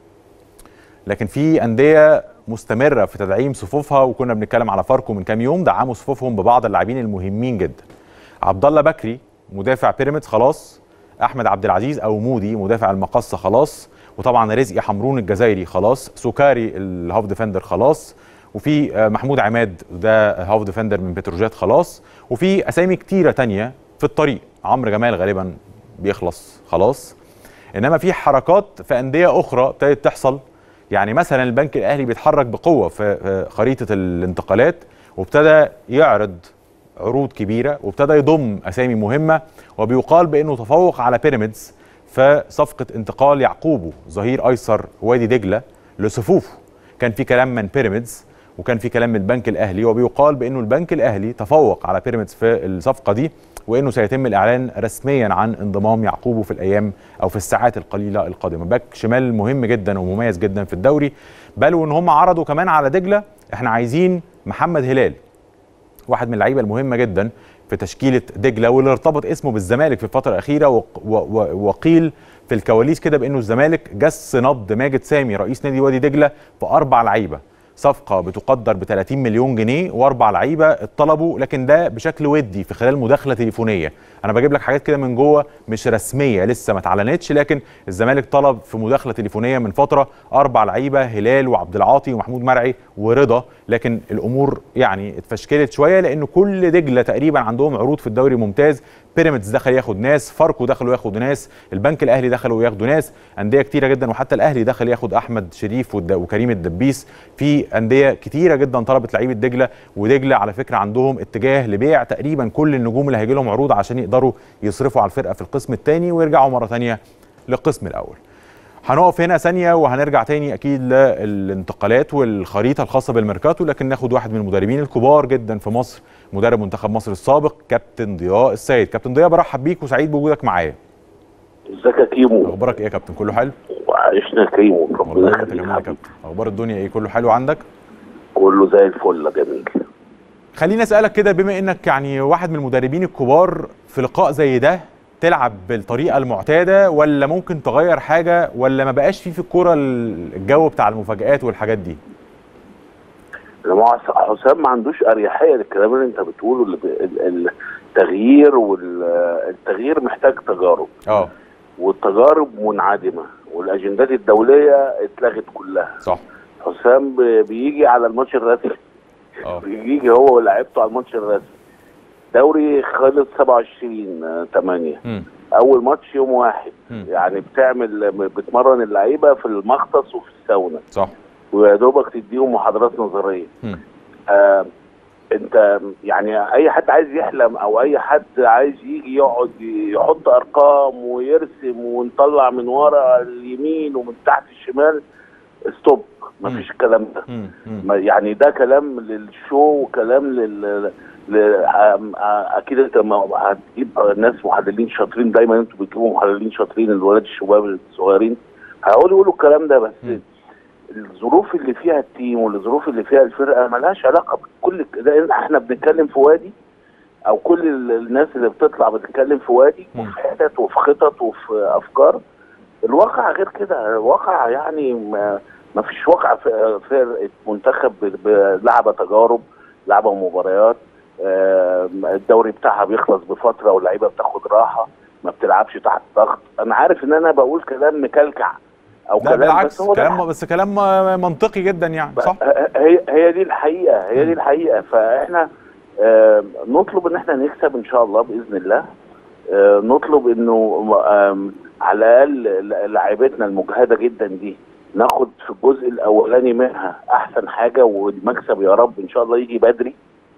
لكن في انديه مستمره في تدعيم صفوفها وكنا بنتكلم على فاركو من كام يوم دعموا صفوفهم ببعض اللاعبين المهمين جدا عبد الله بكري مدافع بيراميدز خلاص احمد عبد العزيز او مودي مدافع المقصه خلاص وطبعا رزقي حمرون الجزائري خلاص سوكاري الهاف ديفندر خلاص وفي آه، محمود عماد ده هاف ديفندر من بتروجيت خلاص وفي اسامي كتيره تانية في الطريق عمرو جمال غالبا بيخلص خلاص انما في حركات في انديه اخرى ابتدت تحصل يعني مثلا البنك الاهلي بيتحرك بقوه في في خريطه الانتقالات وابتدى يعرض عروض كبيره وابتدى يضم اسامي مهمه وبيقال بانه تفوق على بيراميدز في صفقه انتقال يعقوبو ظهير ايسر وادي دجله لصفوفه كان في كلام من بيراميدز وكان في كلام من البنك الاهلي وبيقال بانه البنك الاهلي تفوق على بيراميدز في الصفقه دي وانه سيتم الاعلان رسميا عن انضمام يعقوبو في الايام او في الساعات القليله القادمه باك شمال مهم جدا ومميز جدا في الدوري بل وان هم عرضوا كمان على دجله احنا عايزين محمد هلال واحد من اللعيبه المهمه جدا في تشكيله دجله واللي ارتبط اسمه بالزمالك في الفتره الاخيره وق- و- و- وقيل في الكواليس كده بانه الزمالك جس نبض ماجد سامي رئيس نادي وادي دجله في اربع لعيبه صفقه بتقدر ب 30 مليون جنيه واربع لعيبه اتطلبوا لكن ده بشكل ودي في خلال مداخله تليفونيه انا بجيب لك حاجات كده من جوه مش رسميه لسه ما اتعلنتش لكن الزمالك طلب في مداخله تليفونيه من فتره اربع لعيبه هلال وعبد العاطي ومحمود مرعي ورضا لكن الامور يعني اتفشكلت شويه لان كل دجله تقريبا عندهم عروض في الدوري الممتاز بيراميدز دخل ياخد ناس فاركو دخلوا ياخدوا ناس البنك الاهلي دخلوا ياخدوا ناس انديه كتيره جدا وحتى الاهلي دخل ياخد احمد شريف والد- وكريم الدبيس في انديه كتيره جدا طلبت لعيبه دجله ودجله على فكره عندهم اتجاه لبيع تقريبا كل النجوم اللي هيجي لهم عروض عشان يقدروا يصرفوا على الفرقه في القسم الثاني ويرجعوا مره ثانيه للقسم الاول هنقف هنا ثانية وهنرجع تاني أكيد للانتقالات والخريطة الخاصة بالميركاتو لكن ناخد واحد من المدربين الكبار جدا في مصر مدرب منتخب مصر السابق كابتن ضياء السيد كابتن ضياء برحب بيك وسعيد بوجودك معايا ازيك يا كيمو أخبارك إيه يا كابتن كله حلو؟ وعشنا كيمو ربنا والله أنت يخليك كمان يا حبيبي. كابتن أخبار الدنيا إيه كله حلو عندك؟ كله زي الفل يا جميل خليني أسألك كده بما إنك يعني واحد من المدربين الكبار في لقاء زي ده تلعب بالطريقة المعتادة ولا ممكن تغير حاجة ولا ما بقاش فيه في الكورة الجو بتاع المفاجآت والحاجات دي؟ لما حسام ما عندوش اريحيه للكلام اللي انت بتقوله اللي ب- ال- التغيير والتغيير محتاج تجارب اه والتجارب منعدمه والاجندات الدوليه اتلغت كلها صح حسام ب- بيجي على الماتش الرسمي اه بيجي هو ولاعيبته على الماتش الرسمي دوري خلص 27 8 مم. اول ماتش يوم واحد مم. يعني بتعمل بتمرن اللعيبه في المختص وفي الساونا صح ويا دوبك تديهم محاضرات نظريه مم. آه انت يعني اي حد عايز يحلم او اي حد عايز يجي يقعد يحط ارقام ويرسم ونطلع من ورا اليمين ومن تحت الشمال ستوب مفيش الكلام ده مم. مم. ما- يعني ده كلام للشو وكلام لل ل... آم- آ- اكيد انت ما هتجيب ناس محللين شاطرين دايما انتوا بتجيبوا محللين شاطرين الولاد الشباب الصغيرين هيقولوا يقولوا الكلام ده بس مم. الظروف اللي فيها التيم والظروف اللي فيها الفرقه ملهاش علاقه بكل ك- لان احنا بنتكلم في وادي او كل ال- الناس اللي بتطلع بتتكلم في وادي مم. وفي حتت وفي خطط وفي افكار الواقع غير كده الواقع يعني ما, ما فيش واقع في فرقه منتخب ب- ب- لعبه تجارب لعبه مباريات آه، الدوري بتاعها بيخلص بفتره واللعيبه بتاخد راحه ما بتلعبش تحت ضغط انا عارف ان انا بقول كلام مكلكع او لا كلام بالعكس بس هو ده كلام بس كلام منطقي جدا يعني صح هي هي دي الحقيقه هي دي الحقيقه فاحنا آه، نطلب ان احنا نكسب ان شاء الله باذن الله آه، نطلب انه آم، على الاقل لاعيبتنا المجهده جدا دي ناخد في الجزء الاولاني منها احسن حاجه والمكسب يا رب ان شاء الله يجي بدري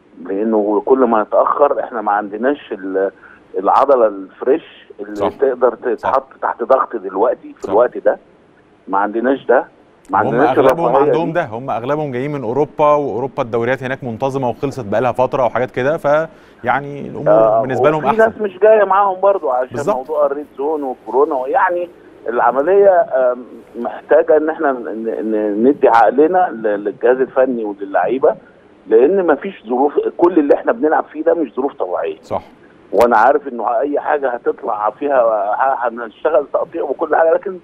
لانه كل ما نتاخر احنا ما عندناش ال- العضله الفريش اللي صح. صح. تقدر تتحط تحت ضغط دلوقتي في صح. الوقت ده ما عندناش ده ما هم عندناش اغلبهم الرفاهية عندهم دي. ده هم اغلبهم جايين من اوروبا واوروبا الدوريات هناك منتظمه وخلصت بقالها فتره وحاجات كده فيعني الامور آه، بالنسبه لهم وفي احسن ناس مش جايه معاهم برضو عشان بالظبط. موضوع الريد زون والكورونا يعني العمليه آم، محتاجه ان احنا ن- ن- ندي عقلنا ل- للجهاز الفني وللعيبه لان مفيش ظروف كل اللي احنا بنلعب فيه ده مش ظروف طبيعيه صح وانا عارف انه اي حاجه هتطلع فيها ه- هنشتغل تقطيع وكل حاجه لكن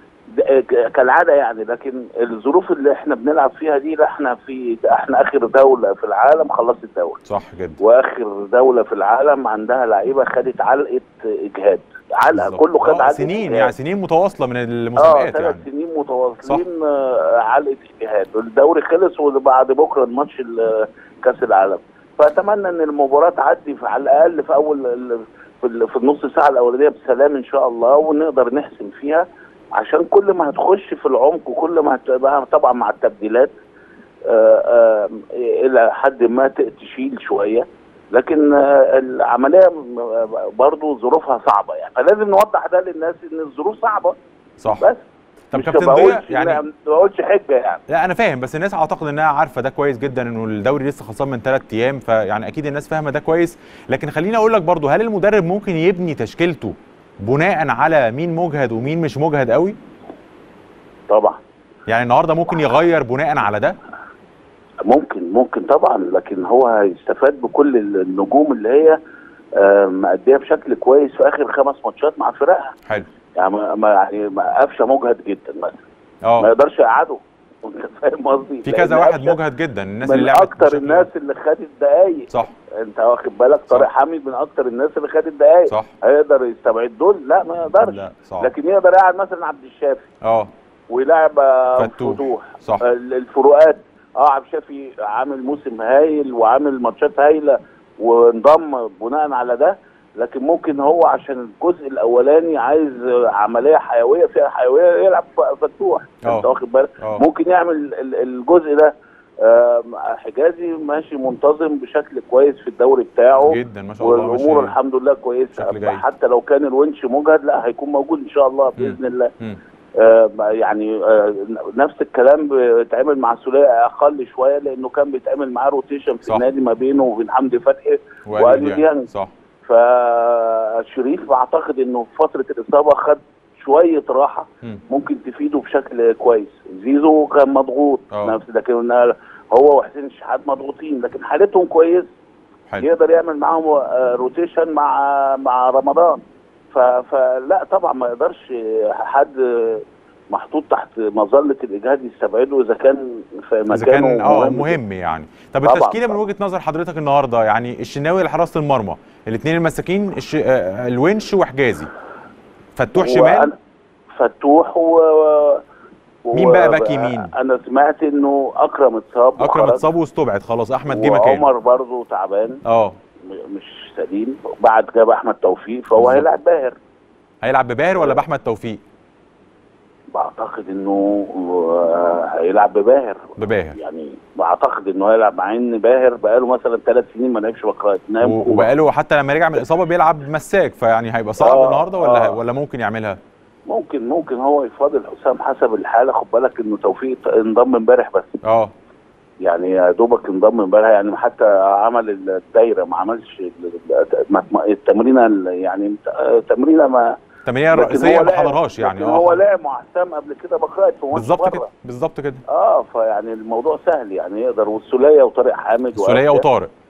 د- ك- كالعاده يعني لكن الظروف اللي احنا بنلعب فيها دي لا احنا في احنا اخر دوله في العالم خلصت الدوري صح جدا واخر دوله في العالم عندها لعيبه خدت علقه اجهاد علقه بالظبط. كله خد آه، علقه سنين إجهاد. يعني سنين متواصله من اه المسابقات ثلاث يعني سنين متواصلين آه، علقه اجهاد الدوري خلص وبعد بكره الماتش ال- كاس العالم فاتمنى ان المباراه تعدي في على الاقل في اول ال- في, ال- في النص ساعه الاولانيه بسلام ان شاء الله ونقدر نحسم فيها عشان كل ما هتخش في العمق وكل ما هتبقى طبعا مع التبديلات آه، آه، الى حد ما ت- تشيل شويه لكن آه، العمليه م- برضو ظروفها صعبه يعني فلازم نوضح ده للناس ان الظروف صعبه صح بس طب مش كابتن بقولش ضياء يعني ما بقولش حجه يعني لا انا فاهم بس الناس اعتقد انها عارفه ده كويس جدا انه الدوري لسه خلصان من ثلاث ايام فيعني اكيد الناس فاهمه ده كويس لكن خليني اقول لك برضو هل المدرب ممكن يبني تشكيلته بناء على مين مجهد ومين مش مجهد قوي طبعا يعني النهارده ممكن يغير بناء على ده ممكن ممكن طبعا لكن هو هيستفاد بكل النجوم اللي هي آه، مأديه بشكل كويس في اخر خمس ماتشات مع فرقها حلو يعني ما ما- يعني ما قفشه مجهد جدا مثلا ما اه يقدرش يقعده انت فاهم قصدي في لأن كذا واحد قفشة مجهد جدا الناس من اللي لعبت اكتر بشكل- الناس اللي خدت دقايق صح انت واخد بالك طارق صح. حامد من اكتر الناس اللي خدت دقايق صح هيقدر يستبعد دول لا ما يقدرش لا صح لكن يقدر يقعد مثلا عبد الشافي اه ويلعب آه، فتوح. فتوح صح ال- الفروقات اه عبد الشافي عامل موسم هايل وعامل ماتشات هايله وانضم بناء على ده لكن ممكن هو عشان الجزء الاولاني عايز عمليه حيويه فيها حيويه يلعب ف- فتوح اه. انت واخد بالك اه ممكن يعمل ال- الجزء ده آه، حجازي ماشي منتظم بشكل كويس في الدوري بتاعه جدا ما شاء الله والامور ماشي. الحمد لله كويسه بشكل جيد. حتى لو كان الونش مجهد لا هيكون موجود ان شاء الله باذن الله مم. آه، يعني آه، نفس الكلام بيتعمل مع سوليه اقل شويه لانه كان بيتعمل معاه روتيشن في صح. النادي ما بينه وبين حمدي فتحي وقال وقال يعني. ديانج. صح فشريف اعتقد انه في فتره الاصابه خد شويه راحه مم. ممكن تفيده بشكل كويس زيزو كان مضغوط اه. نفس لكن هو وحسين الشحات مضغوطين لكن حالتهم كويس حلو يقدر يعمل معاهم آه، روتيشن مع مع رمضان ف- فلا طبعا ما يقدرش حد محطوط تحت مظله الاجهاد يستبعده اذا كان في مكانه اذا كان اه مهم. مهم يعني طب طبعاً، التشكيله من طبعاً. وجهه نظر حضرتك النهارده يعني الشناوي لحراسه المرمى الاثنين المساكين الش... آه، الونش وحجازي فتوح شمال وأنا- فتوح و... و... مين بقى باك يمين؟ انا سمعت انه اكرم اتصاب اكرم وخرج، اتصاب واستبعد خلاص احمد جه مكانه وعمر برضه تعبان اه م- مش سليم بعد جاب احمد توفيق فهو بالظبط. هيلعب باهر هيلعب بباهر ولا باحمد توفيق بعتقد انه آه، هيلعب بباهر بباهر يعني بعتقد انه هيلعب مع ان باهر بقاله مثلا ثلاث سنين ما لعبش بكرات نام و- وبقاله حتى لما رجع من الاصابه بيلعب مساك فيعني هيبقى صعب آه، النهارده ولا آه. ولا ممكن يعملها ممكن ممكن هو يفاضل حسام حسب الحاله خد بالك انه توفيق انضم امبارح بس اه يعني يا دوبك انضم امبارح يعني حتى عمل الدايره ما عملش ال- ال- ما- ما- التمرينه ال- يعني تمرينه ما التمرينه لكن الرئيسيه هو ما لعب- حضرهاش يعني لكن هو اه لعب مع حسام قبل كده بكرات في ماتش بالظبط بره. كده بالظبط كده اه فيعني الموضوع سهل يعني يقدر والسوليه وطارق حامد السوليه وقفشه. وطارق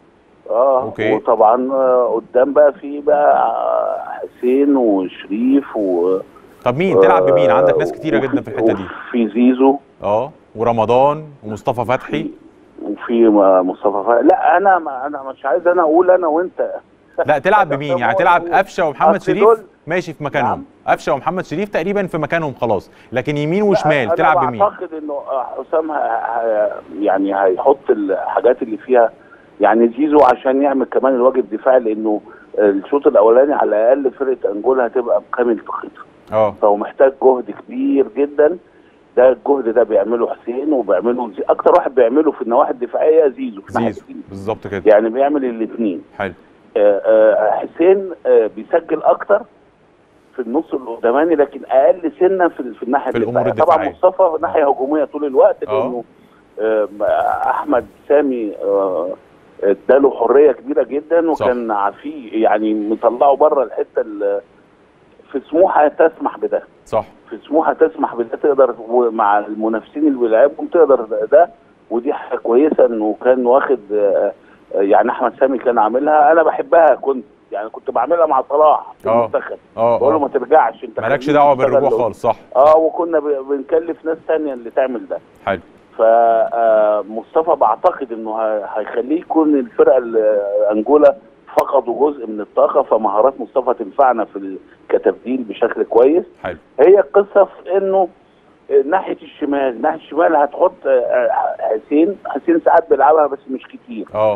اه أوكي. وطبعا آه، قدام بقى في بقى حسين وشريف و طب مين تلعب بمين آه، عندك ناس كتيره وفي- جدا في الحته دي وفي زيزو اه ورمضان ومصطفى فتحي وفي م- مصطفى ف... لا انا ما انا مش عايز انا اقول انا وانت لا تلعب بمين يعني تلعب قفشه ومحمد أصل شريف دول- ماشي في مكانهم نعم. قفشه ومحمد شريف تقريبا في مكانهم خلاص لكن يمين لا، وشمال أنا تلعب بمين اعتقد انه آه، حسام ه... ه... يعني هيحط الحاجات اللي فيها يعني زيزو عشان يعمل كمان الواجب الدفاعي لانه الشوط الاولاني على الاقل فرقه انجولا هتبقى بكامل طاقتها اه فهو محتاج جهد كبير جدا ده الجهد ده بيعمله حسين وبيعمله زي... اكتر واحد بيعمله في النواحي الدفاعيه زيزو في ناحية زيزو اليمين. بالظبط كده يعني بيعمل الاثنين حلو حسين آه، بيسجل اكتر في النص القداماني لكن اقل سنه في, في الناحيه في الأمور الدفاعيه طبعا الدفاعية. مصطفى ناحيه هجوميه طول الوقت آه. لانه آه، احمد سامي آه، اداله حريه كبيره جدا وكان عفيه يعني مطلعه بره الحته ال- في سموحه تسمح بده صح في سموحه تسمح بده تقدر مع المنافسين اللي بيلعبهم تقدر ده ودي حاجه كويسه انه كان واخد آه، آه، يعني احمد سامي كان عاملها انا بحبها كنت يعني كنت بعملها مع صلاح في آه. المنتخب اه بقول له اه ما ترجعش انت مالكش خليك دعوه تشتغل بالرجوع لو- خالص صح اه وكنا ب- بنكلف ناس تانية اللي تعمل ده حلو فمصطفى بعتقد انه ه- هيخليه يكون الفرقه ال- انجولا فقدوا جزء من الطاقه فمهارات مصطفى تنفعنا في ال- كتبديل بشكل كويس حلو هي القصه في انه ناحيه الشمال ناحيه الشمال هتحط آه، حسين حسين ساعات بيلعبها بس مش كتير اه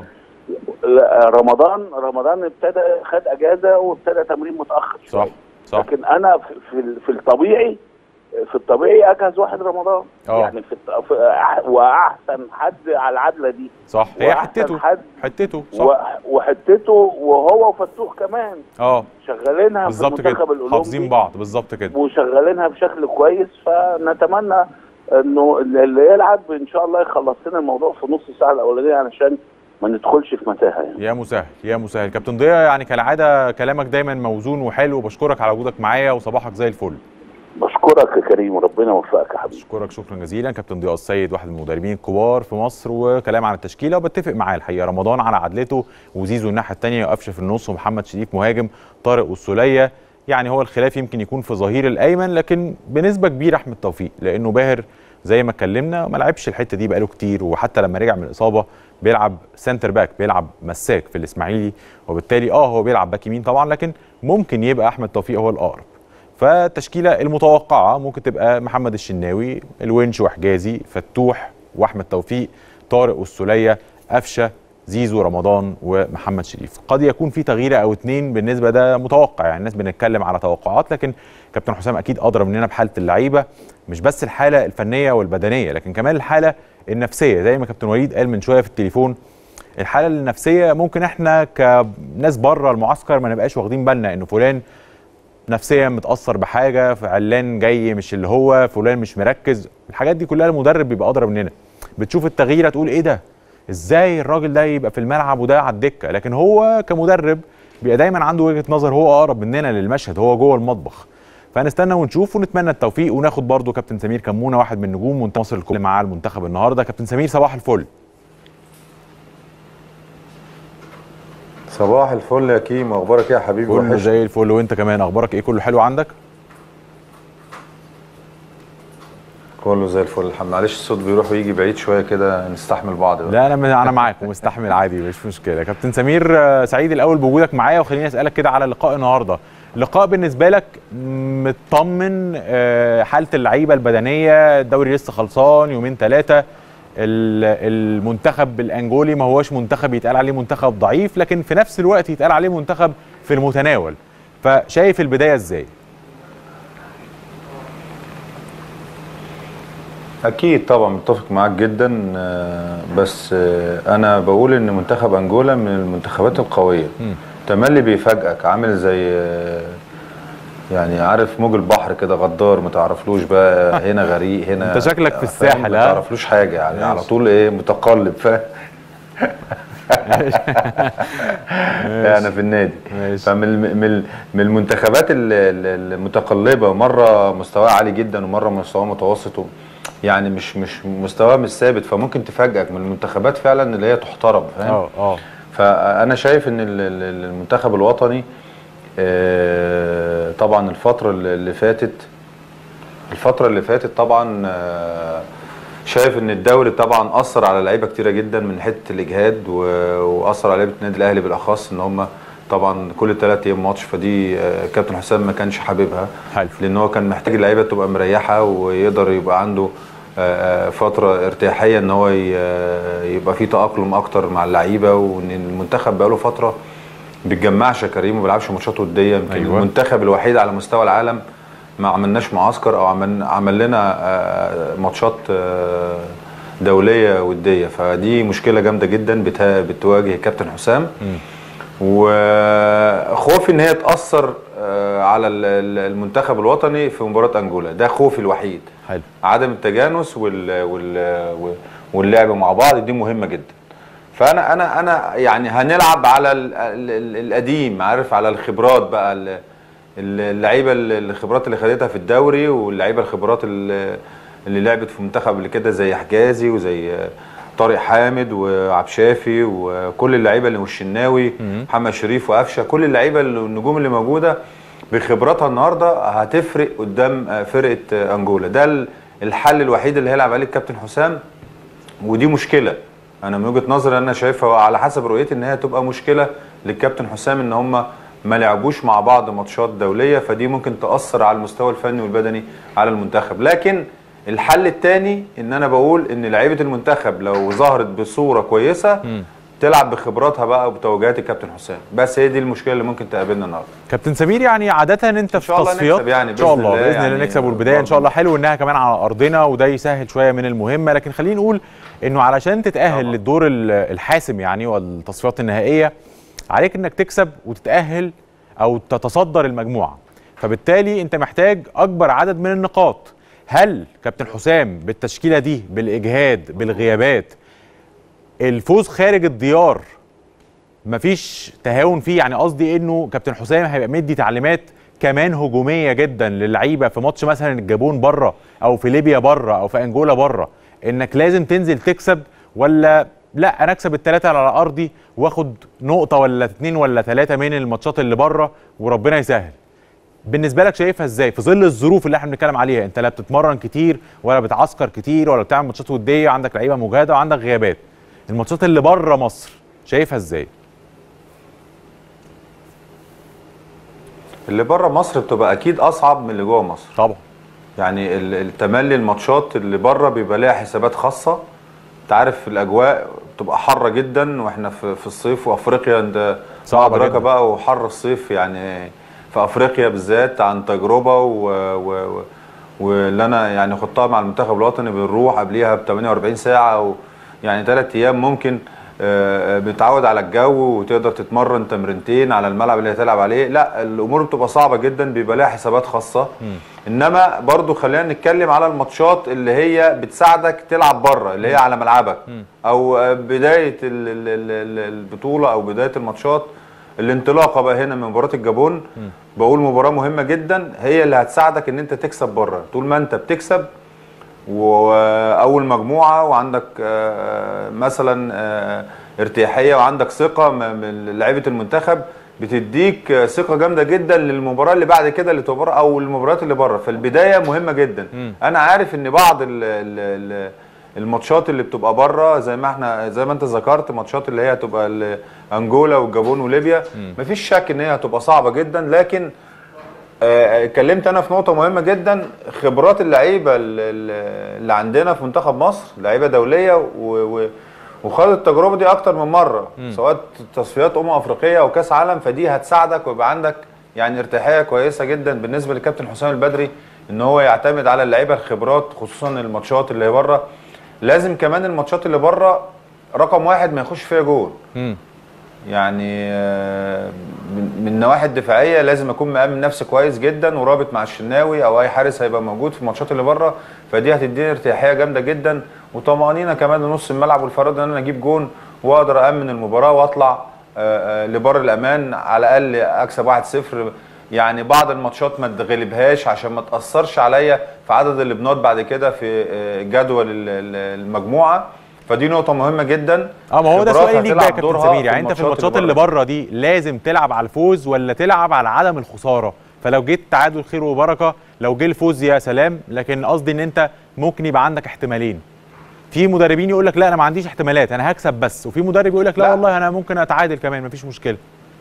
لا، رمضان رمضان ابتدى خد اجازه وابتدى تمرين متاخر صح شوية. صح لكن انا في في- في الطبيعي في الطبيعي اجهز واحد رمضان اه. يعني في, الط- في أح- واحسن حد على العدله دي صح هي وأحسن حتته حد حتته و- صح وحتته وهو وفتوح كمان اه شغالينها في بالظبط المنتخب كده الاولمبي حافظين بعض بالظبط كده وشغالينها بشكل كويس فنتمنى انه اللي يلعب ان شاء الله يخلص لنا الموضوع في نص الساعه الاولانيه علشان ما ندخلش في متاهه يعني يا مسهل يا مسهل كابتن ضياء يعني كالعاده كلامك دايما موزون وحلو وبشكرك على وجودك معايا وصباحك زي الفل بشكرك يا كريم وربنا يوفقك يا حبيبي بشكرك شكرا جزيلا كابتن ضياء السيد واحد من المدربين الكبار في مصر وكلام عن التشكيله وبتفق معاه الحقيقه رمضان على عدلته وزيزو الناحيه الثانيه وقفشه في النص ومحمد شريف مهاجم طارق والسوليه يعني هو الخلاف يمكن يكون في ظهير الايمن لكن بنسبه كبيره احمد توفيق لانه باهر زي ما اتكلمنا ما لعبش الحته دي بقاله كتير وحتى لما رجع من الاصابه بيلعب سنتر باك بيلعب مساك في الاسماعيلي وبالتالي اه هو بيلعب باك يمين طبعا لكن ممكن يبقى احمد توفيق هو الاقرب فالتشكيله المتوقعه ممكن تبقى محمد الشناوي الونش وحجازي فتوح واحمد توفيق طارق والسوليه قفشه زيزو رمضان ومحمد شريف قد يكون في تغيير او اتنين بالنسبه ده متوقع يعني الناس بنتكلم على توقعات لكن كابتن حسام اكيد ادرى مننا بحاله اللعيبه مش بس الحاله الفنيه والبدنيه لكن كمان الحاله النفسيه زي ما كابتن وليد قال من شويه في التليفون الحاله النفسيه ممكن احنا كناس بره المعسكر ما نبقاش واخدين بالنا انه فلان نفسيا متاثر بحاجه فعلان جاي مش اللي هو فلان مش مركز الحاجات دي كلها المدرب بيبقى ادرى مننا بتشوف التغيير تقول ايه ده ازاي الراجل ده يبقى في الملعب وده على الدكه لكن هو كمدرب بيبقى دايما عنده وجهه نظر هو اقرب مننا للمشهد هو جوه المطبخ فهنستنى ونشوف ونتمنى التوفيق وناخد برضو كابتن سمير كمونه واحد من نجوم منتخب مصر الكل مع المنتخب النهارده كابتن سمير صباح الفل صباح الفل يا كيم اخبارك ايه يا حبيبي كله وحش زي الفل وانت كمان اخبارك ايه كله حلو عندك كله زي الفل الحمد معلش الصوت بيروح ويجي بعيد شويه كده نستحمل بعض بقى لا انا انا معاك ومستحمل عادي مش مشكله كابتن سمير آه، سعيد الاول بوجودك معايا وخليني اسالك كده على لقاء النهارده لقاء بالنسبه لك مطمن آه، حاله اللعيبه البدنيه الدوري لسه خلصان يومين ثلاثه المنتخب الانجولي ما هوش منتخب يتقال عليه منتخب ضعيف لكن في نفس الوقت يتقال عليه منتخب في المتناول فشايف البدايه ازاي اكيد طبعا متفق معاك جدا آه، بس آه، انا بقول ان منتخب انجولا من المنتخبات القويه تملي بيفاجئك عامل زي آه، يعني عارف موج البحر كده غدار ما تعرفلوش بقى هنا غريق هنا أنت شكلك في فاهم؟ الساحل، ما ها؟ تعرفلوش حاجه يعني على ماشي. طول ايه متقلب فاهم انا في النادي ماشي. فمن من من المنتخبات ال- ال- المتقلبه مره مستواها عالي جدا ومره مستواها متوسط و- يعني مش مش مستواها مش ثابت فممكن تفاجئك من المنتخبات فعلا اللي هي تحترم فاهم اه اه فانا شايف ان ال- ال- المنتخب الوطني آه، طبعا الفتره اللي اللي فاتت الفتره اللي فاتت طبعا آه، شايف ان الدوري طبعا اثر على لعيبه كتيره جدا من حته الاجهاد و- واثر على لعيبه النادي الاهلي بالاخص ان هم طبعا كل ثلاث ايام ماتش فدي آه، كابتن حسام ما كانش حاببها حلو. لان هو كان محتاج اللعيبه تبقى مريحه ويقدر يبقى عنده آه، آه، فتره ارتياحيه ان هو ي- آه، يبقى في تاقلم اكتر مع اللعيبه وان المنتخب بقاله فتره بيتجمعش يا كريم وما بيلعبش ماتشات وديه يمكن أيوة. أيوة. المنتخب الوحيد على مستوى العالم ما عملناش معسكر او عمل عمل لنا آه، ماتشات آه، دوليه وديه فدي مشكله جامده جدا بتا- بتواجه كابتن حسام وخوفي ان هي تاثر آه، على ال- ال- المنتخب الوطني في مباراه انجولا ده خوفي الوحيد حلو عدم التجانس وال وال واللعب مع بعض دي مهمه جدا فانا انا انا يعني هنلعب على ال ال ال القديم عارف على الخبرات بقى ال- ال- اللعيبه ال- الخبرات اللي خدتها في الدوري واللعيبه الخبرات اللي, اللي لعبت في منتخب قبل كده زي حجازي وزي طارق حامد وعبد شافي وكل اللعيبه اللي والشناوي محمد شريف وقفشه كل اللعيبه اللي- النجوم اللي موجوده بخبراتها النهارده هتفرق قدام آه، فرقه آه، انجولا ده ال- الحل الوحيد اللي هيلعب عليه الكابتن حسام ودي مشكله انا من وجهه نظري انا شايفها على حسب رؤيتي ان هي تبقى مشكله للكابتن حسام ان هم ما لعبوش مع بعض ماتشات دوليه فدي ممكن تاثر على المستوى الفني والبدني على المنتخب لكن الحل الثاني ان انا بقول ان لعيبه المنتخب لو ظهرت بصوره كويسه تلعب بخبراتها بقى وبتوجيهات الكابتن حسام بس هي دي المشكله اللي ممكن تقابلنا النهارده كابتن سمير يعني عادة انت في شاء الله تصفيات نكسب يعني ان شاء بإذن الله الله باذن الله يعني نكسب والبدايه ان شاء الله برضه. حلو انها كمان على ارضنا وده يسهل شويه من المهمه لكن خلينا نقول انه علشان تتاهل طبعا. للدور ال- الحاسم يعني والتصفيات النهائيه عليك انك تكسب وتتاهل او تتصدر المجموعه فبالتالي انت محتاج اكبر عدد من النقاط هل كابتن حسام بالتشكيله دي بالاجهاد بالغيابات الفوز خارج الديار مفيش تهاون فيه يعني قصدي انه كابتن حسام هيبقى مدي تعليمات كمان هجوميه جدا للعيبه في ماتش مثلا الجابون بره او في ليبيا بره او في انجولا بره انك لازم تنزل تكسب ولا لا انا اكسب الثلاثه على ارضي واخد نقطه ولا اتنين ولا ثلاثه من الماتشات اللي بره وربنا يسهل بالنسبه لك شايفها ازاي في ظل الظروف اللي احنا بنتكلم عليها انت لا بتتمرن كتير ولا بتعسكر كتير ولا بتعمل ماتشات وديه وعندك لعيبه مجهده وعندك غيابات الماتشات اللي بره مصر شايفها ازاي اللي بره مصر بتبقى اكيد اصعب من اللي جوه مصر طبعا يعني ال- التملي الماتشات اللي بره بيبقى ليها حسابات خاصه انت عارف الاجواء بتبقى حاره جدا واحنا في, في الصيف وافريقيا انت صعبة أدراك جدا. بقى وحر الصيف يعني في افريقيا بالذات عن تجربه و, و, و واللي انا يعني خضتها مع المنتخب الوطني بنروح قبليها ب 48 ساعه و يعني ثلاث ايام ممكن آه، آه، بتعود على الجو وتقدر تتمرن تمرينتين على الملعب اللي هتلعب عليه لا الامور بتبقى صعبه جدا بيبقى لها حسابات خاصه انما برضو خلينا نتكلم على الماتشات اللي هي بتساعدك تلعب بره اللي هي على ملعبك او آه، بدايه ال- ال- ال- ال- البطوله او بدايه الماتشات الانطلاقه بقى هنا من مباراه الجابون بقول مباراه مهمه جدا هي اللي هتساعدك ان انت تكسب بره طول ما انت بتكسب واول مجموعه وعندك آه، مثلا آه، ارتياحيه وعندك ثقه م- من لعيبه المنتخب بتديك آه، ثقه جامده جدا للمباراه اللي بعد كده اللي تبقى او المباريات اللي بره فالبدايه مهمه جدا انا عارف ان بعض ال ال ال الماتشات اللي بتبقى بره زي ما احنا زي ما انت ذكرت ماتشات اللي هي هتبقى ال- انجولا والجابون وليبيا مفيش شك ان هي هتبقى صعبه جدا لكن آه، اتكلمت انا في نقطه مهمه جدا خبرات اللعيبه ال- ال- اللي عندنا في منتخب مصر لعيبه دوليه و- و- وخدوا التجربه دي اكتر من مره سواء تصفيات امم افريقيه او كاس عالم فدي هتساعدك ويبقى عندك يعني ارتياحيه كويسه جدا بالنسبه للكابتن حسام البدري ان هو يعتمد على اللعيبه الخبرات خصوصا الماتشات اللي بره لازم كمان الماتشات اللي بره رقم واحد ما يخش فيها جول مم. يعني آه، من من النواحي الدفاعيه لازم اكون مامن نفسي كويس جدا ورابط مع الشناوي او اي حارس هيبقى موجود في الماتشات اللي بره فدي هتديني ارتياحيه جامده جدا وطمانينه كمان لنص الملعب والفراد ان انا اجيب جون واقدر امن المباراه واطلع آه، آه، لبر الامان على الاقل اكسب 1-0 يعني بعض الماتشات ما تغلبهاش عشان ما تاثرش عليا في عدد اللي بنقط بعد كده في آه، جدول ال- ال- المجموعه فدي نقطه مهمه جدا اه ما هو ده خبرات سؤالي ليك بقى يا هتلعب كابتن دورها سمير يعني انت في الماتشات اللي بره دي لازم تلعب على الفوز ولا تلعب على عدم الخساره فلو جيت تعادل خير وبركه لو جه الفوز يا سلام لكن قصدي ان انت ممكن يبقى عندك احتمالين في مدربين يقول لك لا انا ما عنديش احتمالات انا هكسب بس وفي مدرب يقول لك لا, لا. والله انا ممكن اتعادل كمان مفيش مشكله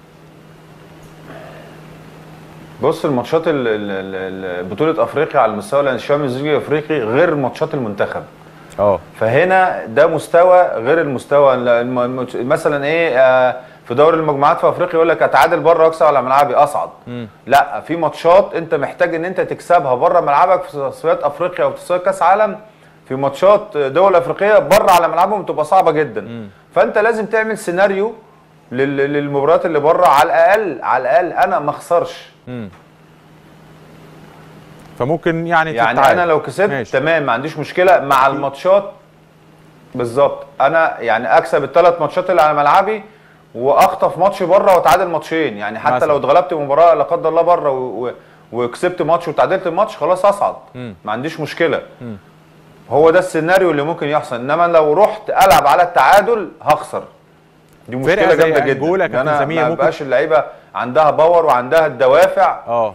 بص الماتشات ال- ال- ال- بطوله افريقيا على المستوى الشامبيونز ليج الافريقي غير ماتشات المنتخب اه فهنا ده مستوى غير المستوى ال- الم- الم- مثلا ايه آه، في دوري المجموعات في افريقيا يقول لك اتعادل بره واكسب على ملعبي اصعد لا في ماتشات انت محتاج ان انت تكسبها بره ملعبك في تصفيات افريقيا او تصفيات كاس عالم في ماتشات دول افريقيه بره على ملعبهم بتبقى صعبه جدا فانت لازم تعمل سيناريو لل- للمباريات اللي بره على الاقل على الاقل انا ما اخسرش فممكن يعني يعني تتعادل. انا لو كسبت ماشي. تمام ما عنديش مشكله مع الماتشات بالظبط انا يعني اكسب الثلاث ماتشات اللي على ملعبي واخطف ماتش بره واتعادل ماتشين يعني حتى مثلا. لو اتغلبت مباراه لا قدر الله بره و... و... وكسبت ماتش وتعادلت الماتش خلاص اصعد ما عنديش مشكله هو ده السيناريو اللي ممكن يحصل انما لو رحت العب على التعادل هخسر دي فرقة مشكله زي جامده أنجولا جدا كابتن انا سمير ما ممكن- بقاش اللعيبه عندها باور وعندها الدوافع اه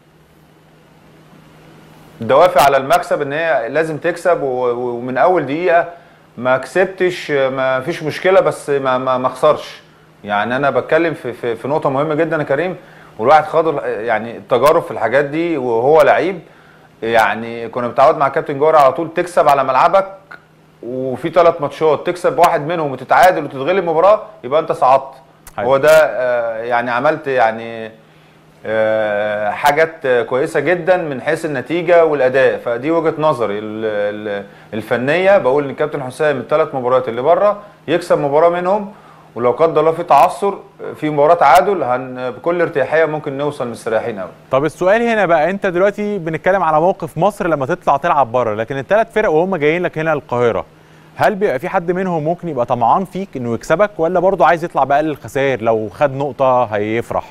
الدوافع على المكسب ان هي لازم تكسب و- و- ومن اول دقيقه ما كسبتش ما فيش مشكله بس ما ما ما اخسرش يعني انا بتكلم في في, في نقطه مهمه جدا يا كريم والواحد خاض يعني التجارب في الحاجات دي وهو لعيب يعني كنا متعود مع كابتن جوهر على طول تكسب على ملعبك وفي ثلاث ماتشات تكسب واحد منهم وتتعادل وتتغلب مباراه يبقى انت صعدت حلو. هو ده آه، يعني عملت يعني آه، حاجات آه، كويسه جدا من حيث النتيجه والاداء فدي وجهه نظري ال- ال- الفنيه بقول ان كابتن حسام الثلاث مباريات اللي بره يكسب مباراه منهم ولو قدر الله في تعثر في مباراه تعادل هن بكل ارتياحيه ممكن نوصل مستريحين قوي طب السؤال هنا بقى انت دلوقتي بنتكلم على موقف مصر لما تطلع تلعب بره لكن الثلاث فرق وهم جايين لك هنا القاهره هل بيبقى في حد منهم ممكن يبقى طمعان فيك انه يكسبك ولا برضه عايز يطلع باقل الخسائر لو خد نقطه هيفرح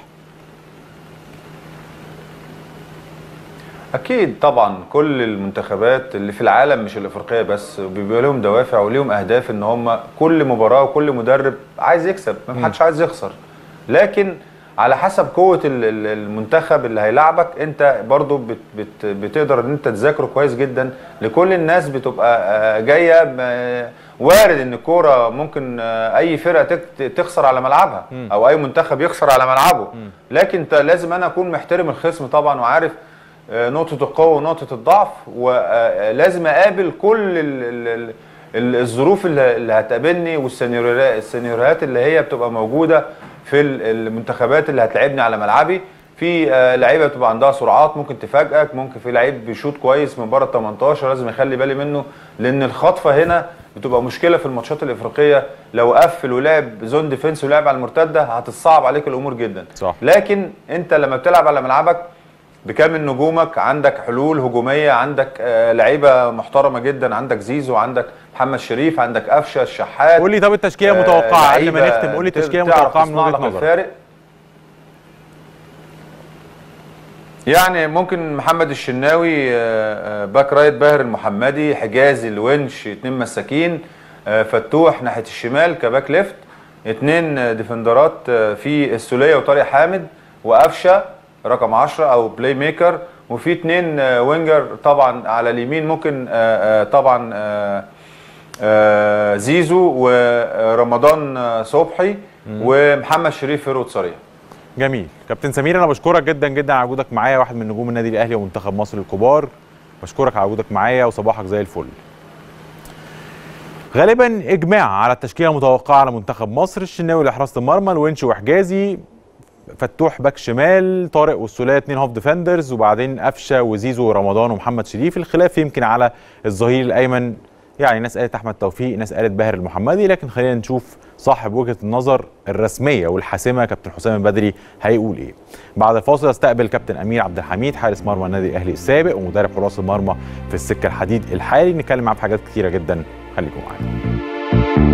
اكيد طبعا كل المنتخبات اللي في العالم مش الافريقيه بس بيبقى لهم دوافع وليهم اهداف ان هم كل مباراه وكل مدرب عايز يكسب ما حدش عايز يخسر لكن على حسب قوه ال- ال- المنتخب اللي هيلاعبك انت برضو بت بت بتقدر ان انت تذاكره كويس جدا لكل الناس بتبقى آه، جايه ب- وارد ان الكوره ممكن آه، اي فرقه تك- تخسر على ملعبها او اي منتخب يخسر على ملعبه لكن انت لازم انا اكون محترم الخصم طبعا وعارف آه، نقطة القوة ونقطة الضعف ولازم أقابل كل ال ال ال ال- الظروف اللي اللي هتقابلني والسيناريوهات السيناريوهات اللي هي بتبقى موجودة في ال- المنتخبات اللي هتلعبني على ملعبي في آه، لعيبه بتبقى عندها سرعات ممكن تفاجئك ممكن في لعيب بيشوط كويس من بره ال 18 لازم اخلي بالي منه لان الخطفه هنا بتبقى مشكله في الماتشات الافريقيه لو قفل ولعب زون ديفنس ولعب على المرتده هتتصعب عليك الامور جدا صح. لكن انت لما بتلعب على ملعبك بكامل نجومك عندك حلول هجوميه عندك آه، لعيبه محترمه جدا عندك زيزو عندك محمد شريف عندك قفشه الشحات قول لي طب التشكيله آه، متوقعه قبل ما لعيبة نختم قول لي تقدر التشكيله تعرف متوقعه من تصنع وجهه لك نظرك الفارق. يعني ممكن محمد الشناوي آه، آه، باك رايت باهر المحمدي حجازي الونش اتنين مساكين آه، فتوح ناحيه الشمال كباك ليفت اتنين آه، ديفندرات آه، في السوليه وطارق حامد وقفشه رقم 10 او بلاي ميكر وفي اتنين آه، وينجر طبعا على اليمين ممكن آه، آه، طبعا آه، آه، زيزو ورمضان آه، صبحي ومحمد شريف فيروت صريح جميل كابتن سمير انا بشكرك جدا جدا على وجودك معايا واحد من نجوم النادي الاهلي ومنتخب مصر الكبار بشكرك على وجودك معايا وصباحك زي الفل غالبا اجماع على التشكيله المتوقعه على منتخب مصر الشناوي لحراسه المرمى الونش وحجازي فتوح باك شمال طارق والسوليه اتنين هاف ديفندرز وبعدين قفشه وزيزو ورمضان ومحمد شريف الخلاف يمكن على الظهير الايمن يعني ناس قالت احمد توفيق ناس قالت باهر المحمدي لكن خلينا نشوف صاحب وجهه النظر الرسميه والحاسمه كابتن حسام البدري هيقول ايه بعد الفاصل استقبل كابتن امير عبد الحميد حارس مرمى النادي الاهلي السابق ومدرب حراس المرمى في السكه الحديد الحالي نتكلم معاه في حاجات كتيره جدا خليكم معانا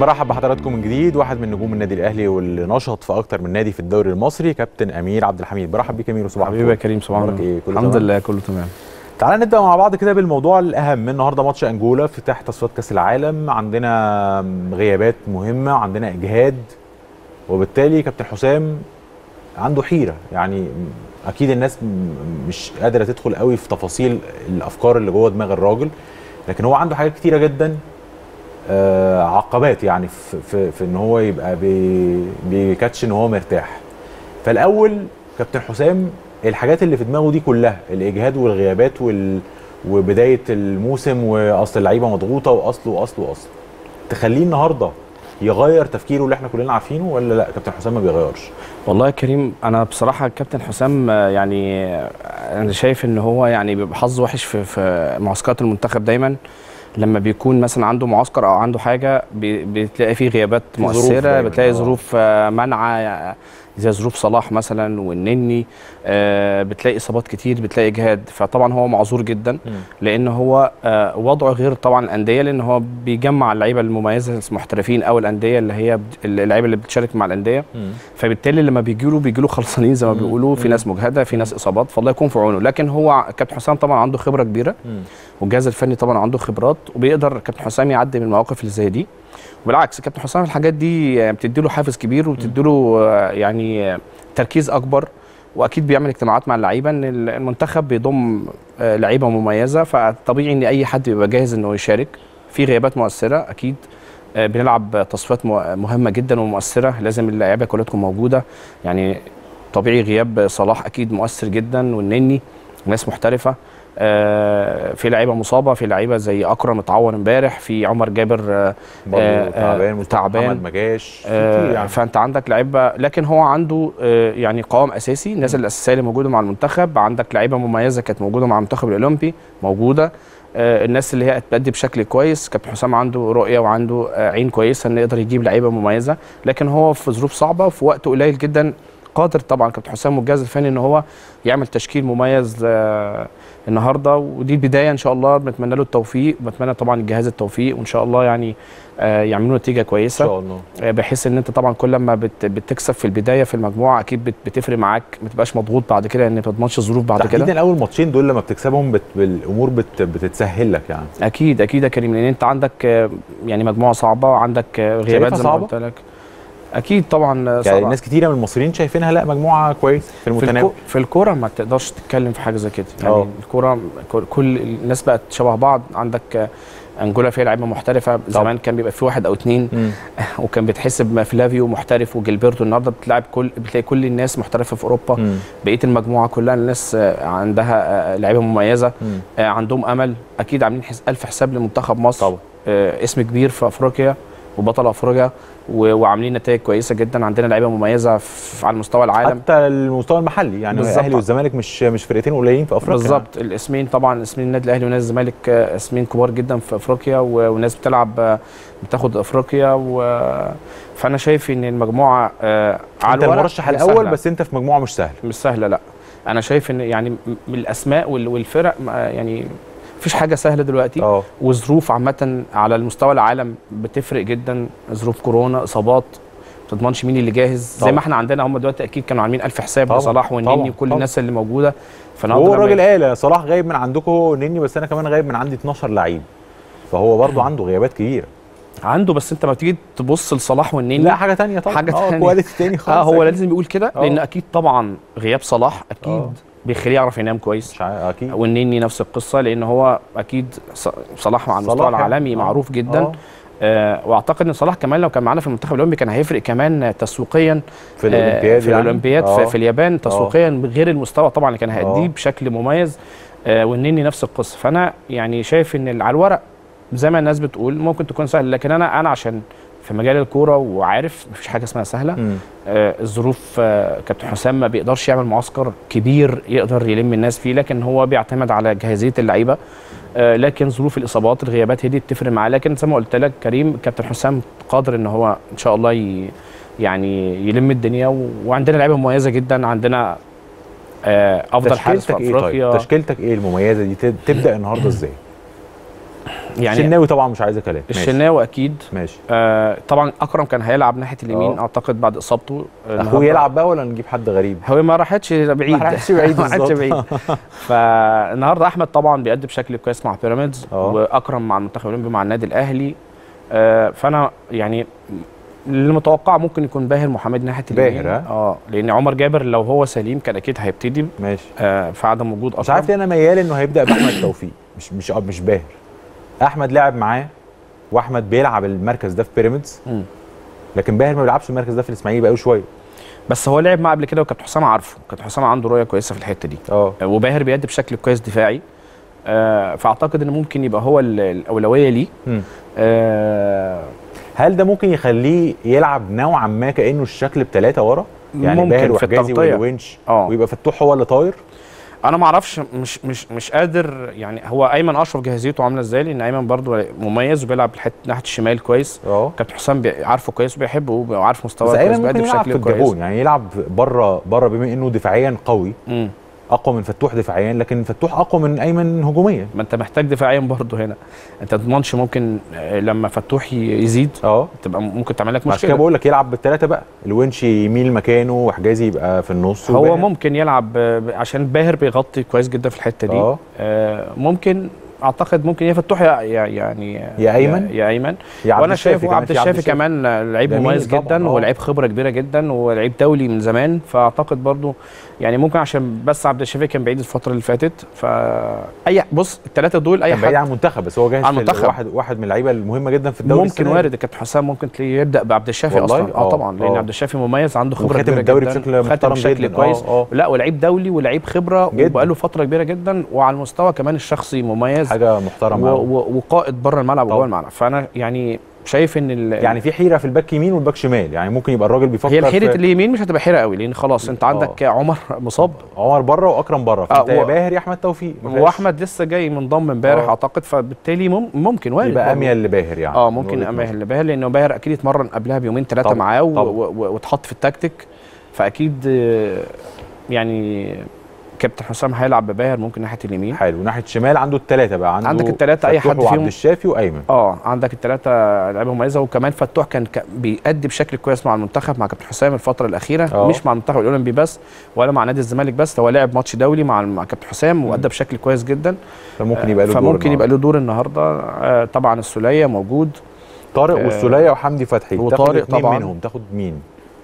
برحب بحضراتكم من جديد واحد من نجوم النادي الاهلي واللي نشط في اكتر من نادي في الدوري المصري كابتن امير عبد الحميد برحب بيك يا امير وصباح حبيبي يا كريم صباح أخبارك النور إيه؟ كله الحمد تمام؟ لله كله تمام تعالى نبدا مع بعض كده بالموضوع الاهم النهارده ماتش انجولا افتتاح تصفيات كاس العالم عندنا غيابات مهمه عندنا اجهاد وبالتالي كابتن حسام عنده حيره يعني اكيد الناس م- مش قادره تدخل قوي في تفاصيل الافكار اللي جوه دماغ الراجل لكن هو عنده حاجات كتيره جدا آه، عقبات يعني في, في, في ان هو يبقى بي بيكاتش ان هو مرتاح فالاول كابتن حسام الحاجات اللي في دماغه دي كلها الاجهاد والغيابات وال وبدايه الموسم واصل اللعيبه مضغوطه واصل واصل واصل تخليه النهارده يغير تفكيره اللي احنا كلنا عارفينه ولا لا كابتن حسام ما بيغيرش والله يا كريم انا بصراحه الكابتن حسام آه، يعني آه، انا شايف ان هو يعني بيبقى حظه وحش في في معسكرات المنتخب دايما لما بيكون مثلا عنده معسكر او عنده حاجه بي- بتلاقي فيه غيابات في ظروف مؤثره دايماً، بتلاقي آه. ظروف آه، منعه آه، زي ظروف صلاح مثلا والنني آه، بتلاقي اصابات كتير بتلاقي اجهاد فطبعا هو معذور جدا لان هو آه، وضعه غير طبعا الانديه لان هو بيجمع اللعيبه المميزه المحترفين او الانديه اللي هي بت- اللعيبه اللي بتشارك مع الانديه فبالتالي لما بيجي له بيجي له خلصانين زي ما بيقولوا في ناس مجهده في ناس اصابات فالله يكون في عونه لكن هو كابتن حسام طبعا عنده خبره كبيره والجهاز الفني طبعا عنده خبرات وبيقدر كابتن حسام يعدي من المواقف اللي زي دي وبالعكس كابتن حسام الحاجات دي بتدي له حافز كبير وبتدي له آه، يعني آه، تركيز اكبر واكيد بيعمل اجتماعات مع اللعيبه ان المنتخب بيضم آه، لعيبه مميزه فطبيعي ان اي حد بيبقى جاهز انه يشارك في غيابات مؤثره اكيد آه، بنلعب تصفيات مه- مهمه جدا ومؤثره لازم اللعيبه كلها تكون موجوده يعني طبيعي غياب صلاح اكيد مؤثر جدا والنني ناس محترفه آه، في لعيبه مصابه في لعيبه زي اكرم اتعور امبارح في عمر جابر آه، برضه آه، تعبان مصطفى تعبان. محمد ما جاش في آه، كتير يعني فانت عندك لعيبه لكن هو عنده آه، يعني قوام اساسي الناس الاساسيه اللي موجوده مع المنتخب عندك لعيبه مميزه كانت موجوده مع المنتخب الاولمبي موجوده آه، الناس اللي هي تأدي بشكل كويس كابتن حسام عنده رؤيه وعنده آه، عين كويسه انه يقدر يجيب لعيبه مميزه لكن هو في ظروف صعبه وفي وقت قليل جدا قادر طبعا كابتن حسام والجهاز الفني ان هو يعمل تشكيل مميز آه، النهارده ودي البدايه ان شاء الله بنتمنى له التوفيق بتمنى طبعا الجهاز التوفيق وان شاء الله يعني آه، يعملوا نتيجه ان كويسه شاء الله بحيث ان انت طبعا كل ما بت بتكسب في البدايه في المجموعه اكيد بت بتفرق معاك ما تبقاش مضغوط بعد كده لان ما تضمنش الظروف بعد تحديدا كده اول ماتشين دول لما بتكسبهم بت... الامور بت... بتتسهل لك يعني اكيد اكيد يا كريم لان انت عندك آه، يعني مجموعه صعبه وعندك آه، غيابات زي ما صعبة؟ قلت لك اكيد طبعا آه، يعني صعبة. ناس كتيره من المصريين شايفينها لا مجموعه كويس في في, المتناول الكو في الكوره ما تقدرش تتكلم في حاجه زي كده يعني أه. الكوره كل- كل الناس بقت شبه بعض عندك آه، انجولا فيها لعيبه محترفه زمان كان بيبقى في واحد او اتنين مم. وكان بيتحسب فلافيو محترف وجilberto النهارده بتلعب كل بتلاقي كل الناس محترفه في اوروبا مم. بقيه المجموعه كلها الناس آه، عندها آه، لعيبه مميزه مم. آه، عندهم امل اكيد عاملين حس الف حساب لمنتخب مصر طبعا. آه، اسم كبير في افريقيا وبطل افريقيا و- وعاملين نتائج كويسه جدا عندنا لعيبه مميزه في على مستوى العالم حتى المستوى المحلي يعني بالظبط. الاهلي والزمالك مش مش فرقتين قليلين في افريقيا بالظبط الاسمين طبعا اسمين النادي الاهلي ونادي الزمالك آه، اسمين كبار جدا في افريقيا و- وناس بتلعب آه، بتاخد افريقيا و... فانا شايف ان المجموعه آه، على انت الورق المرشح هي الاول سهلة. بس انت في مجموعه مش سهله مش سهله لا انا شايف ان يعني م- من الاسماء وال- والفرق ما- يعني مفيش حاجه سهله دلوقتي اه وظروف عامه على المستوى العالم بتفرق جدا ظروف كورونا اصابات ما تضمنش مين اللي جاهز زي طبعا. ما احنا عندنا هم دلوقتي اكيد كانوا عاملين الف حساب طبعا. لصلاح والنني طبعا. وكل طبعا. الناس اللي موجوده فالنهارده وهو لما الراجل قال صلاح غايب من عندكم نني بس انا كمان غايب من عندي 12 لعيب فهو برضه عنده غيابات كبيره عنده بس انت لما تيجي تبص لصلاح والنني لا حاجه تانية طبعا حاجة اه تانية. كواليتي تاني خالص اه هو أكيد. لازم يقول كده آه. لان اكيد طبعا غياب صلاح اكيد آه. بيخليه يعرف ينام كويس مش عارف اكيد والنني نفس القصه لان هو اكيد ص- صلاح على المستوى صلاح يعني. العالمي آه. معروف جدا آه. آه واعتقد ان صلاح كمان لو كان معانا في المنتخب الاولمبي كان هيفرق كمان تسويقيا في الاولمبياد آه في يعني. الاولمبياد آه. في, في اليابان تسويقيا غير المستوى طبعا اللي كان هيأديه آه. بشكل مميز آه والنني نفس القصه فانا يعني شايف ان على الورق زي ما الناس بتقول ممكن تكون سهل لكن انا انا عشان في مجال الكوره وعارف مفيش حاجه اسمها سهله مم. آه الظروف آه كابتن حسام ما بيقدرش يعمل معسكر كبير يقدر يلم الناس فيه لكن هو بيعتمد على جاهزيه اللعيبه آه لكن ظروف الاصابات الغيابات هي دي بتفرق معاه لكن زي ما قلت لك كريم كابتن حسام قادر ان هو ان شاء الله ي يعني يلم الدنيا و... وعندنا لعيبه مميزه جدا عندنا آه افضل حارس في تشكيلتك ايه افريقيا طيب تشكيلتك ايه المميزه دي تب- تبدا النهارده ازاي يعني الشناوي طبعا مش عايزه كلام ماشي. الشناوي اكيد ماشي آه طبعا اكرم كان هيلعب ناحيه اليمين آه. اعتقد بعد اصابته اخوه يلعب بقى ولا نجيب حد غريب هو ما راحتش بعيد ما راحتش بعيد ما راحتش بالظبط. بعيد فالنهارده احمد طبعا بيأدي بشكل كويس مع بيراميدز آه. واكرم مع المنتخب الاولمبي مع النادي الاهلي آه فانا يعني اللي متوقع ممكن يكون باهر محمد ناحيه اليمين باهر، ها؟ اه لان عمر جابر لو هو سليم كان اكيد هيبتدي ماشي آه في عدم وجود مش عارف اكرم ليه انا ميال انه هيبدا باحمد توفيق مش مش مش باهر احمد لعب معاه واحمد بيلعب المركز ده في بيراميدز مم. لكن باهر ما بيلعبش المركز ده في الاسماعيلي بقاله شويه بس هو لعب معاه قبل كده وكابتن حسام عارفه كابتن حسام عنده رؤيه كويسه في الحته دي اه آه، وباهر بيأدي بشكل كويس دفاعي آه فاعتقد ان ممكن يبقى هو ال- الاولويه ليه مم. آه هل ده ممكن يخليه يلعب نوعا ما كانه الشكل بثلاثه ورا يعني ممكن باهر في وحجازي التغطية. والونش اه ويبقى فتوح هو اللي طاير انا ما اعرفش مش مش مش قادر يعني هو ايمن اشرف جاهزيته عامله ازاي لان ايمن برضو مميز وبيلعب الحته ناحيه الشمال كويس اه كابتن حسام بي- عارفه كويس وبيحبه وعارف بس مستواه كويس ايمن ممكن بيأدي يلعب في بشكل كويس الجابون يعني يلعب بره بره بما انه دفاعيا قوي مم. اقوى من فتوح دفاعيا لكن فتوح اقوى من ايمن هجوميا ما انت محتاج دفاعيا برضو هنا انت ما تضمنش ممكن آه، لما فتوح ي- يزيد اه تبقى ممكن تعمل لك عشان كده مشكله بقول لك يلعب بالثلاثه بقى الونش يميل مكانه وحجازي يبقى في النص هو وباهر. ممكن يلعب آه، عشان باهر بيغطي كويس جدا في الحته دي اه آه ممكن اعتقد ممكن يا فتوح يا يا- يعني يا أيمن؟ يا, يا ايمن يا عبد وانا الشافي شايفه كمان، عبد في الشافي كمان لعيب جميل مميز طبعاً، جدا آه. ولعيب خبره كبيره جدا ولعيب دولي من زمان فاعتقد برضو يعني ممكن عشان بس عبد الشافي كان بعيد الفتره اللي فاتت فاي بص الثلاثه دول اي كان بعيد حد عن المنتخب بس هو جاهز عن في المنتخب. واحد واحد من اللعيبه المهمه جدا في الدوري ممكن السنة دي. وارد الكابتن حسام ممكن تلاقيه يبدا بعبد الشافي والله؟ اصلا اه آه، طبعا لان آه. عبد الشافي مميز عنده خبره وختم كبيره الدوري جدا بشكل وختم محترم بشكل جدا. كويس آه، آه. لا ولعيب دولي ولعيب خبره جداً. وبقاله فتره كبيره جدا وعلى المستوى كمان الشخصي مميز حاجه و محترمه و وقائد بره الملعب طبعا. وجوه الملعب فانا يعني شايف ان ال- يعني في حيره في الباك يمين والباك شمال يعني ممكن يبقى الراجل بيفكر هي الحيره في اليمين مش هتبقى حيره قوي لان خلاص انت عندك عمر مصاب عمر بره واكرم بره آه، فانت يا و- باهر يا احمد توفيق ما فيهاش. واحمد لسه جاي منضم امبارح آه. اعتقد فبالتالي مم ممكن وارد يبقى برضه. اميل لباهر يعني اه من ممكن وجهة اماهر نظري. لباهر لانه باهر اكيد اتمرن قبلها بيومين ثلاثه طبعاً، معاه و- طبعاً. و- و- واتحط في التكتيك فاكيد آه، يعني كابتن حسام هيلعب بباهر ممكن ناحيه اليمين حلو ناحيه الشمال عنده الثلاثه بقى عنده عندك التلاتة، أي فتوح حد فيهم. وعبد الشافي وايمن اه عندك الثلاثه لعيبه مميزه وكمان فتوح كان ك- بيأدي بشكل كويس مع المنتخب مع كابتن حسام الفتره الاخيره آه. مش مع المنتخب الاولمبي بس ولا مع نادي الزمالك بس هو لعب ماتش دولي مع مع كابتن حسام وادى بشكل كويس جدا فممكن يبقى له دور فممكن يبقى النهاردة. له دور النهارده آه طبعا السوليه موجود طارق آه، والسوليه وحمدي فتحي تاخد وطارق اتنين طبعاً. منهم تاخد مين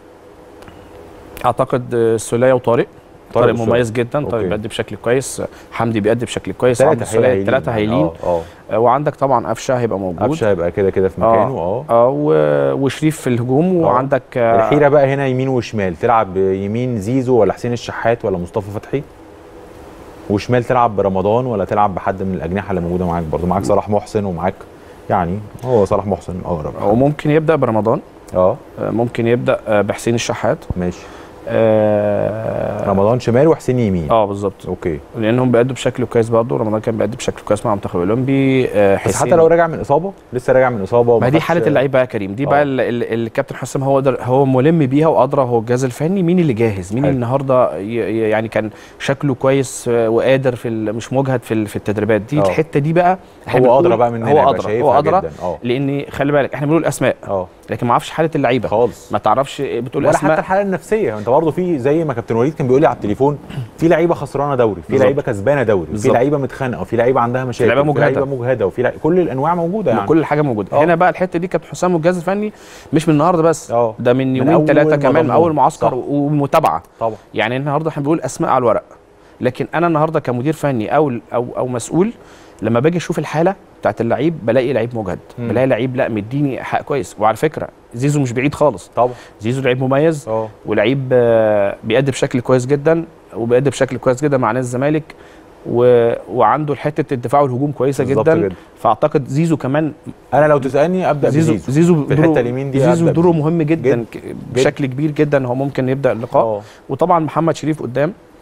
اعتقد آه، السوليه وطارق طارق طارق والسولية. مميز جدا طارق أوكي. بيأدي بشكل كويس حمدي بيأدي بشكل كويس عمرو ثلاثه السوليه هايلين الثلاثه يعني. هايلين اه آه، وعندك طبعا قفشه هيبقى موجود قفشه هيبقى كده كده في آه. مكانه اه اه و- وشريف في الهجوم وعندك آه، الحيره بقى هنا يمين وشمال تلعب يمين زيزو ولا حسين الشحات ولا مصطفى فتحي وشمال تلعب برمضان ولا تلعب بحد من الاجنحه اللي موجوده معاك برضه معاك صلاح محسن ومعاك يعني هو صلاح محسن اقرب وممكن يبدا برمضان اه آه، ممكن يبدا آه، بحسين الشحات ماشي اه رمضان شمال وحسين يمين آه، بالظبط اوكي لانهم بيأدوا بشكل كويس برضه رمضان كان بيأدي بشكل كويس مع المنتخب الاولمبي آه، بس حسين حتى لو راجع من اصابه لسه راجع من اصابه ما وما دي خدش- حاله اللعيب بقى يا كريم دي بقى آه. ال- ال- الكابتن حسام هو در هو ملم بيها وادرى هو الجهاز الفني مين اللي جاهز مين حلو. اللي النهارده ي- ي- يعني كان شكله كويس آه، وقادر في ال- مش مجهد في ال- في التدريبات دي آه. الحته دي بقى إحنا هو بنقول- ادرى بقى مننا هو يبقى ادرى شايفها هو ادرى جدا اه لان خلي بالك احنا بنقول اسماء اه لكن ما اعرفش حاله اللعيبه خالص ما تعرفش بتقول ولا حتى اسماء الحاله النفسيه انت برضه في زي ما كابتن وليد كان بيقول لي على التليفون في لعيبه خسرانه دوري في بالظبط. لعيبه كسبانه دوري في بالظبط. لعيبه متخانقه في لعيبه عندها مشاكل لعيبة في لعيبه مجهدة. مجهده وفي لعيبة كل الانواع موجوده يعني كل حاجه موجوده آه. هنا بقى الحته دي كابتن حسام والجهاز الفني مش من النهارده بس اه ده من من يومين أول ثلاثه ما كمان من ضموه. اول معسكر صح. ومتابعه طبعا يعني النهارده احنا بنقول اسماء على الورق لكن انا النهارده كمدير فني او او او مسؤول لما باجي اشوف الحاله بتاعت اللعيب بلاقي لعيب مجهد مم. بلاقي لعيب لا مديني حق كويس وعلى فكره زيزو مش بعيد خالص طبعا زيزو لعيب مميز اه ولعيب آه، بيأدي بشكل كويس جدا وبيأدي بشكل كويس جدا مع نادي الزمالك و... وعنده حته الدفاع والهجوم كويسه بالظبط جدا كده. فاعتقد زيزو كمان انا لو تسالني ابدا زيزو بزيزو زيزو في الحتة دوره- اليمين دي زيزو أبدأ دوره بزيزو. مهم جدا, جد. ك- بشكل كبير جدا هو ممكن يبدا اللقاء اه وطبعا محمد شريف قدام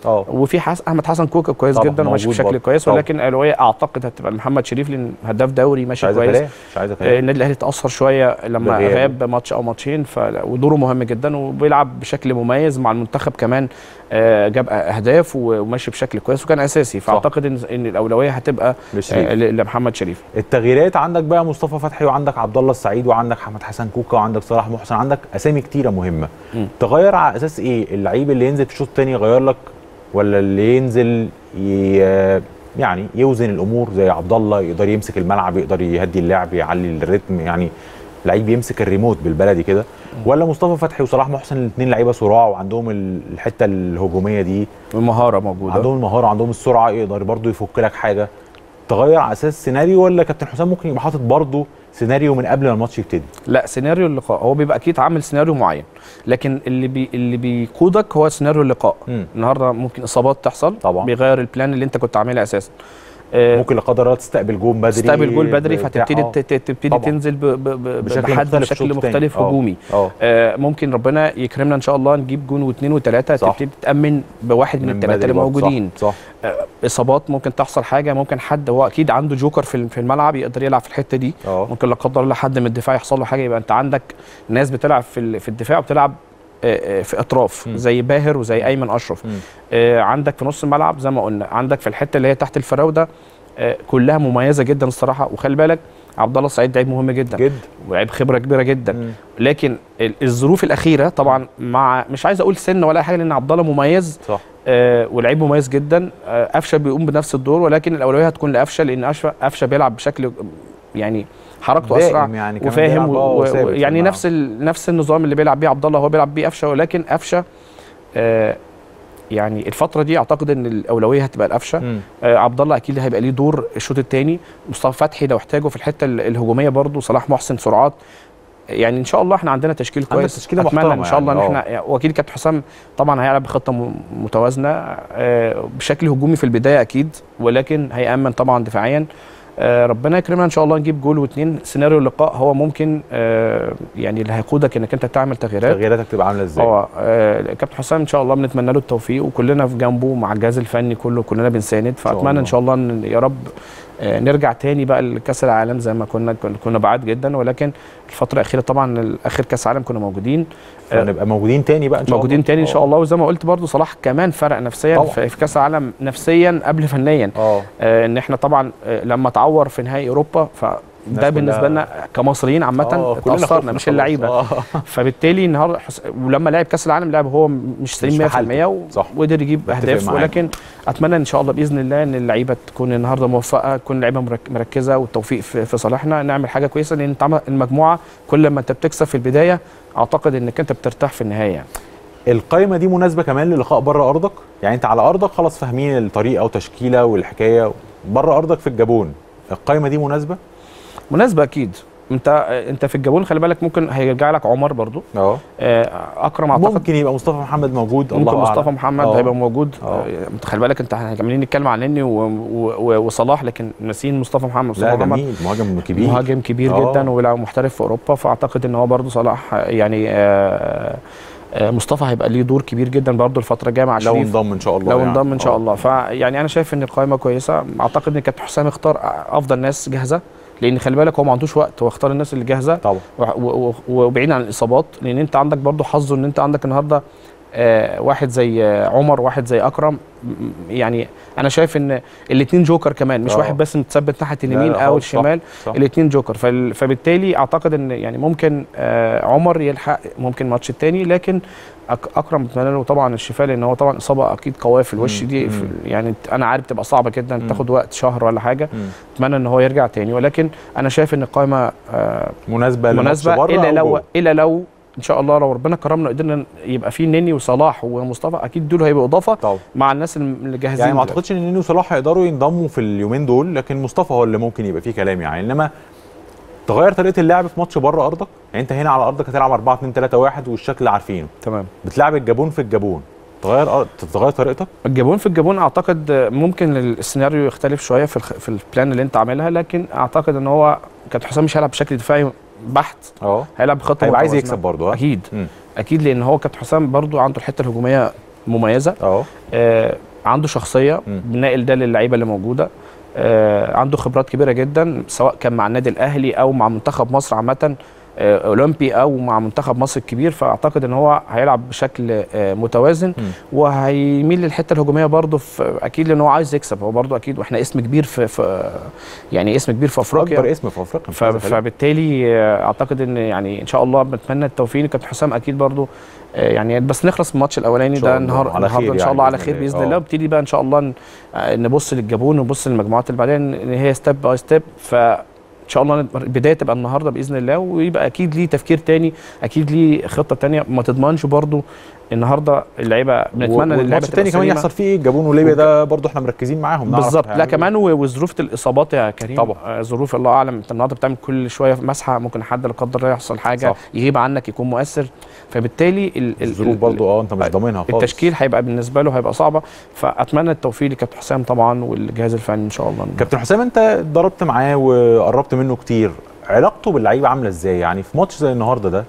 اه وفي حس... احمد حسن كوكا كويس طبعاً، جدا وماشي موجود بشكل برضه. كويس طبعاً. ولكن الاولويه اعتقد هتبقى محمد شريف لان هداف دوري مش ماشي عايزه كويس كلام مش عايزه آه، كلام النادي الاهلي اتاثر شويه لما بالغياب. غاب ماتش او ماتشين ف... ودوره مهم جدا وبيلعب بشكل مميز مع المنتخب كمان آه، جاب اهداف و- وماشي بشكل كويس وكان اساسي فاعتقد ان ان الاولويه هتبقى لشريف. آه، ل- لمحمد شريف التغييرات عندك بقى مصطفى فتحي وعندك عبد الله السعيد وعندك احمد حسن كوكا وعندك صلاح محسن عندك اسامي كتيره مهمه مم. تغير على اساس ايه اللعيب اللي ينزل في الشوط الثاني يغير لك ولا اللي ينزل ي... يعني يوزن الامور زي عبد الله يقدر يمسك الملعب يقدر يهدي اللعب يعلي الريتم يعني لعيب يمسك الريموت بالبلدي كده ولا مصطفى فتحي وصلاح محسن الاثنين لعيبه صراع وعندهم ال- الحته الهجوميه دي المهاره موجوده عندهم المهاره عندهم السرعه يقدر برضه يفك لك حاجه تغير على اساس سيناريو ولا كابتن حسام ممكن يبقى حاطط برضه سيناريو من قبل ما الماتش يبتدي لا سيناريو اللقاء هو بيبقى اكيد عامل سيناريو معين لكن اللي بي اللي بيقودك هو سيناريو اللقاء مم. النهارده ممكن اصابات تحصل طبعاً. بيغير البلان اللي انت كنت عاملها اساسا آه، ممكن لا قدر الله تستقبل جول بدري تستقبل جول بدري بتاع- فتبتدي آه. ت- ت- تبتدي طبعاً. تنزل ب- ب- ب- بشكل بحد مختلف بشكل شوط تاني. مختلف آه. هجومي اه آه، ممكن ربنا يكرمنا ان شاء الله نجيب جون واثنين وثلاثه صح. تبتدي تامن بواحد من, الثلاثه بدري اللي برضه. صح، موجودين صح اصابات ممكن تحصل حاجه ممكن حد هو اكيد عنده جوكر في في الملعب يقدر يلعب في الحته دي اه ممكن لا قدر الله حد من الدفاع يحصل له حاجه يبقى انت عندك ناس بتلعب في ال- في الدفاع وبتلعب آه، آه، في اطراف مم. زي باهر وزي ايمن اشرف مم. آه، عندك في نص الملعب زي ما قلنا عندك في الحته اللي هي تحت الفراوده آه، كلها مميزه جدا الصراحه وخلي بالك عبد الله السعيد لعيب مهم جدا جد ولعيب خبره كبيره جدا مم. لكن ال- الظروف الاخيره طبعا مع مش عايز اقول سن ولا أي حاجه لان عبد الله مميز صح آه ولعيب مميز جدا آه قفشه بيقوم بنفس الدور ولكن الاولويه هتكون لقفشه لان قفشه قفشه بيلعب بشكل يعني حركته دائم اسرع يعني كمان وفاهم بيلعب، آه، و... و... ثابت في يعني الملعب. نفس ال... نفس النظام اللي بيلعب بيه عبد الله هو بيلعب بيه قفشه ولكن قفشه آه يعني الفتره دي اعتقد ان الاولويه هتبقى لقفشه مم. آه عبد الله اكيد هيبقى ليه دور الشوط الثاني مصطفى فتحي لو احتاجه في الحته ال- الهجوميه برضو صلاح محسن سرعات يعني ان شاء الله احنا عندنا تشكيل عندك كويس تشكيلة اتمنى محترمة ان شاء الله يعني، ان احنا واكيد كابتن حسام طبعا هيلعب بخطه م- متوازنه آه، بشكل هجومي في البدايه اكيد ولكن هيامن طبعا دفاعيا آه، ربنا يكرمنا ان شاء الله نجيب جول واثنين سيناريو اللقاء هو ممكن آه، يعني اللي هيقودك انك انت تعمل تغييرات تغييراتك تبقى عامله ازاي اه آه، كابتن حسام ان شاء الله بنتمنى له التوفيق وكلنا في جنبه مع الجهاز الفني كله كلنا بنساند فاتمنى الله. ان شاء الله ان يا رب آه، نرجع تاني بقى لكاس العالم زي ما كنا كنا- كنا بعاد جدا ولكن الفتره الاخيره طبعا اخر كاس عالم كنا موجودين آه، فنبقى موجودين تاني بقى ان شاء موجودين الله تاني ان شاء آه. الله وزي ما قلت برضو صلاح كمان فرق نفسيا طبعاً. في في كاس العالم نفسيا قبل فنيا اه آه، ان احنا طبعا آه، لما تعور في نهائي اوروبا فده الناس بالنسبه كلها- لنا كمصريين عامه آه، كلنا اتاثرنا خفنا مش خلاص. اللعيبه آه. فبالتالي النهارده حس... ولما لعب كاس العالم لعب هو مش سليم في 100% حالته. و... صح. وقدر يجيب بتفق اهداف معاك. ولكن اتمنى ان شاء الله باذن الله ان اللعيبه تكون النهارده موفقه تكون اللعيبه مرك... مركزه والتوفيق في... في صالحنا نعمل حاجه كويسه لان انت عم- المجموعه كل ما انت بتكسب في البدايه اعتقد انك انت بترتاح في النهايه يعني. القايمه دي مناسبه كمان للقاء بره ارضك يعني انت على ارضك خلاص فاهمين الطريقه وتشكيله والحكايه بره ارضك في الجابون القايمه دي مناسبه مناسبه اكيد انت انت في الجابون خلي بالك ممكن هيرجع لك عمر برضو اه آه، اكرم اعتقد ممكن يبقى مصطفى محمد موجود ممكن الله مصطفى أعلم. محمد آه. هيبقى موجود آه. آه، خلي بالك انت احنا عمالين نتكلم عن نني و- و- و- وصلاح لكن ناسيين مصطفى محمد مصطفى لا محمد جميل مهاجم كبير مهاجم كبير آه. جدا وبيلعب محترف في اوروبا فاعتقد ان هو برضه صلاح آه، يعني آه، آه، مصطفى هيبقى ليه دور كبير جدا برضه الفتره الجايه مع لو شريف انضم ان شاء الله لو يعني. انضم ان شاء آه. الله فيعني انا شايف ان القائمه كويسه اعتقد ان كابتن حسام اختار افضل ناس جاهزه لان خلي بالك هو ما عندوش وقت هو اختار الناس اللي جاهزه طبعا و- و- وبعيد عن الاصابات لان انت عندك برضو حظ ان انت عندك النهارده آه واحد زي آه عمر واحد زي اكرم م- م- يعني انا شايف ان الاثنين جوكر كمان مش آه. واحد بس متثبت ناحيه لا، اليمين لا او خالص، صح، الشمال صح. الاثنين جوكر فال- فبالتالي اعتقد ان يعني ممكن آه عمر يلحق ممكن الماتش الثاني لكن أك- اكرم بتمنى له طبعا الشفاء لان هو طبعا اصابه اكيد قويه في الوش مم، دي مم. في يعني انا عارف تبقى صعبه جدا مم. تاخد وقت شهر ولا حاجه مم. اتمنى ان هو يرجع تاني ولكن انا شايف ان القائمه آه مناسبه لماتش مناسبه بره الا أو لو جوه. الا لو ان شاء الله لو ربنا كرمنا قدرنا يبقى في نني وصلاح ومصطفى اكيد دول هيبقوا اضافه طبعا مع الناس اللي جاهزين يعني ما دلوقتي. اعتقدش ان نينو وصلاح هيقدروا ينضموا في اليومين دول لكن مصطفى هو اللي ممكن يبقى فيه كلام يعني انما تغير طريقه اللعب في ماتش بره ارضك يعني انت هنا على ارضك هتلعب 4 2 3 1 والشكل اللي عارفينه تمام بتلعب الجابون في الجابون تغير أر- تتغير طريقتك الجابون في الجابون اعتقد ممكن السيناريو يختلف شويه في الخ... في البلان اللي انت عاملها لكن اعتقد ان هو كابتن حسام مش هيلعب بشكل دفاعي بحت اه هيلعب بخطه هيبقى عايز متوازنة. يكسب برضه ها اكيد مم. اكيد لان هو كابتن حسام برضو عنده الحته الهجوميه مميزه اه آه عنده شخصيه مم. بناقل ده للعيبه اللي موجوده آه عنده خبرات كبيره جدا سواء كان مع النادي الاهلي او مع منتخب مصر عامه آه اولمبي او مع منتخب مصر الكبير فاعتقد ان هو هيلعب بشكل آه متوازن مم. وهيميل للحته الهجوميه برضه في اكيد لان هو عايز يكسب هو برضه اكيد واحنا اسم كبير في, في يعني اسم كبير في افريقيا اكبر اسم في افريقيا مش ف- عايز أكلمك. فبالتالي آه، اعتقد ان يعني ان شاء الله بنتمنى التوفيق لكابتن حسام اكيد برضو آه، يعني بس نخلص من الماتش الاولاني إن شاء ده الله. النهار على خير النهارده ان شاء يعني الله على بإذن خير الله. باذن آه. الله وابتدي بقى ان شاء الله ن- آه، نبص للجابون ونبص للمجموعات اللي بعدين ان هي ستيب باي ستيب ف ان شاء الله البدايه تبقى النهارده باذن الله ويبقى اكيد ليه تفكير تاني اكيد ليه خطه تانيه ما تضمنش برضو النهارده اللعيبه بنتمنى ان اللعيبه والماتش تبقى التاني كمان سليمة. يحصل فيه الجابون وليبيا ده برضه احنا مركزين معاهم نعرف بالظبط لا هيعملوا كمان و- وظروف الاصابات يا كريم طبعا. آه، ظروف الله اعلم انت النهارده بتعمل كل شويه مسحه ممكن حد لا قدر الله يحصل حاجه صح. يغيب عنك يكون مؤثر فبالتالي ال- ال- الظروف ال- برضه اه انت مش ضامنها خالص التشكيل هيبقى بالنسبه له هيبقى صعبه فاتمنى التوفيق لكابتن حسام طبعا والجهاز الفني ان شاء الله كابتن حسام انت ضربت معاه وقربت منه كتير علاقته باللعيبه عامله ازاي يعني في ماتش زي النهارده ده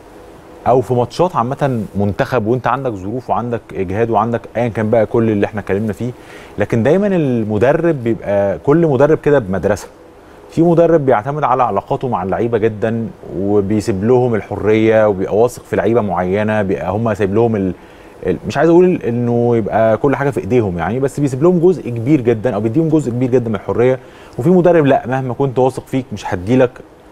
او في ماتشات عامه منتخب وانت عندك ظروف وعندك اجهاد وعندك ايا كان بقى كل اللي احنا اتكلمنا فيه لكن دايما المدرب بيبقى كل مدرب كده بمدرسه في مدرب بيعتمد على علاقاته مع اللعيبه جدا وبيسيب لهم الحريه وبيبقى واثق في لعيبه معينه بيبقى هم سايب لهم ال... ال- مش عايز اقول انه يبقى كل حاجه في ايديهم يعني بس بيسيب لهم جزء كبير جدا او بيديهم جزء كبير جدا من الحريه وفي مدرب لا مهما كنت واثق فيك مش هديلك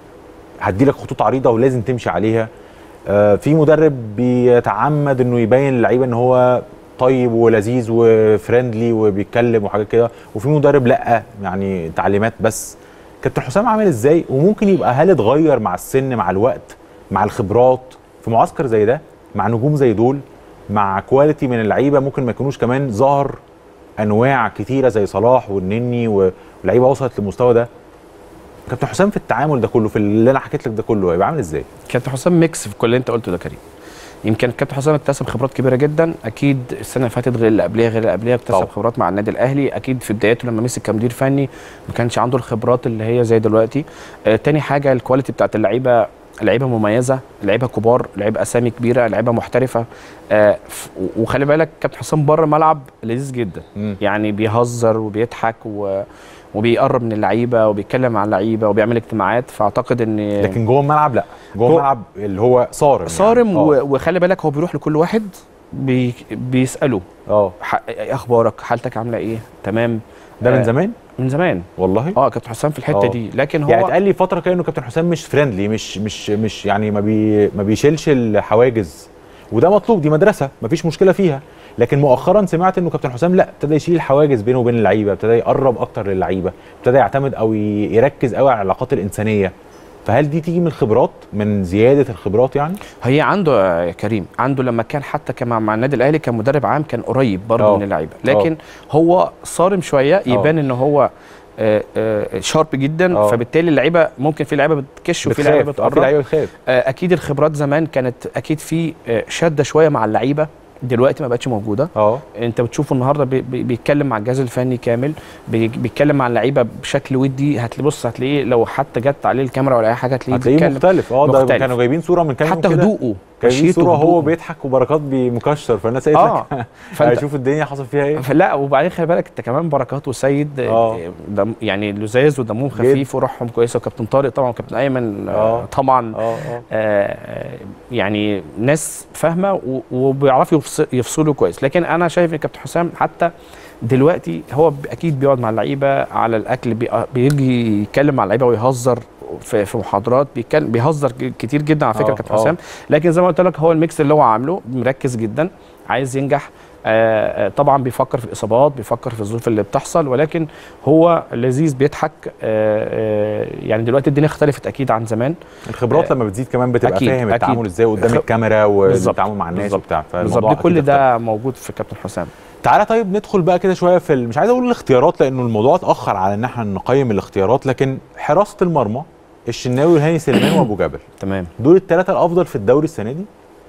هديلك خطوط عريضه ولازم تمشي عليها آه، في مدرب بيتعمد انه يبين للعيبه ان هو طيب ولذيذ وفريندلي وبيتكلم وحاجات كده وفي مدرب لا يعني تعليمات بس كابتن حسام عامل ازاي وممكن يبقى هل اتغير مع السن مع الوقت مع الخبرات في معسكر زي ده مع نجوم زي دول مع كواليتي من اللعيبه ممكن ما يكونوش كمان ظهر انواع كتيره زي صلاح والنني واللعيبه وصلت للمستوى ده كابتن حسام في التعامل ده كله في اللي انا حكيت لك ده كله هيبقى عامل ازاي كابتن حسام ميكس في كل اللي انت قلته ده كريم يمكن كابتن حسام اكتسب خبرات كبيره جدا اكيد السنه اللي فاتت غير اللي قبلها غير اللي قبلها اكتسب طبعا. خبرات مع النادي الاهلي اكيد في بداياته لما مسك كمدير فني ما كانش عنده الخبرات اللي هي زي دلوقتي آه تاني حاجه الكواليتي بتاعت اللعيبه لعيبه مميزه لعيبه كبار لعيبه اسامي كبيره لعيبه محترفه آه ف- وخلي بالك كابتن حسام بره الملعب لذيذ جدا مم. يعني بيهزر وبيضحك و وبيقرب من اللعيبه وبيتكلم مع اللعيبه وبيعمل اجتماعات فاعتقد ان لكن جوه الملعب لا جوه جوه- الملعب اللي هو صارم صارم يعني. و- اه وخلي بالك هو بيروح لكل واحد بي بيساله اه ح- إيه اخبارك حالتك عامله ايه تمام ده من آه، زمان من زمان والله اه كابتن حسام في الحته آه. دي لكن هو يعني اتقال لي فتره كده انه كابتن حسام مش فريندلي مش مش مش يعني ما بي ما بيشيلش الحواجز وده مطلوب دي مدرسه مفيش مشكله فيها لكن مؤخرا سمعت انه كابتن حسام لا ابتدى يشيل الحواجز بينه وبين اللعيبه ابتدى يقرب اكتر للعيبه ابتدى يعتمد او ي- يركز قوي على العلاقات الانسانيه فهل دي تيجي من الخبرات من زياده الخبرات يعني هي عنده يا كريم عنده لما كان حتى كان مع- مع النادي الاهلي كان مدرب عام كان قريب برضه آه. من اللعيبه لكن هو صارم شويه يبان ان هو آه، آه، شارب جدا آه. فبالتالي اللعيبه ممكن في لعيبه بتكش وفي لعيبه بتخاف اه في بتقرب لعيبه بتخاف آه، اكيد الخبرات زمان كانت اكيد في آه، شده شويه مع اللعيبه دلوقتي ما بقتش موجوده اه انت بتشوفه النهارده بي- بي- بيتكلم مع الجهاز الفني كامل بي- بيتكلم مع اللعيبه بشكل ودي هتبص هتلاقيه لو حتى جت عليه الكاميرا ولا اي حاجه هتلاقيه هتلاقيه بيتكلم مختلف اه ده مختلف. كانوا جايبين صوره من كام يوم حتى كده. هدوءه جايبين مشيته صوره هو هدوءه. بيضحك وبركات مكشر فالناس قالت اه لك فانت هشوف الدنيا حصل فيها ايه لا وبعدين خلي بالك انت كمان بركات وسيد آه. دم يعني لزاز ودمهم خفيف وروحهم كويسه وكابتن طارق طبعا وكابتن ايمن آه. آه. طبعا اه اه آه، يعني ناس فاهمه و- وبيعرفوا يفص- يفصلوا كويس لكن انا شايف ان كابتن حسام حتى دلوقتي هو ب- اكيد بيقعد مع اللعيبه على الاكل بي- بيجي يتكلم مع اللعيبه ويهزر في في محاضرات بيتكلم بيهزر ك- كتير جدا على فكره آه، كابتن آه. حسام لكن زي ما قلت لك هو الميكس اللي هو عامله مركز جدا عايز ينجح آه، آه، طبعا بيفكر في الاصابات بيفكر في الظروف اللي بتحصل ولكن هو لذيذ بيضحك آه، آه، يعني دلوقتي الدنيا اختلفت اكيد عن زمان الخبرات لما بتزيد كمان بتبقى أكيد، فاهم أكيد. التعامل ازاي قدام خ- الكاميرا بالظبط، والتعامل مع الناس بالظبط. وبتاع بالظبط فالموضوع دي كل أكيد اختلف. ده موجود في كابتن حسام تعالى طيب ندخل بقى كده شويه في ال- مش عايز اقول الاختيارات لانه الموضوع اتاخر على ان احنا نقيم الاختيارات لكن حراسه المرمى الشناوي وهاني سليمان وابو جبل تمام دول الثلاثه الافضل في الدوري السنه دي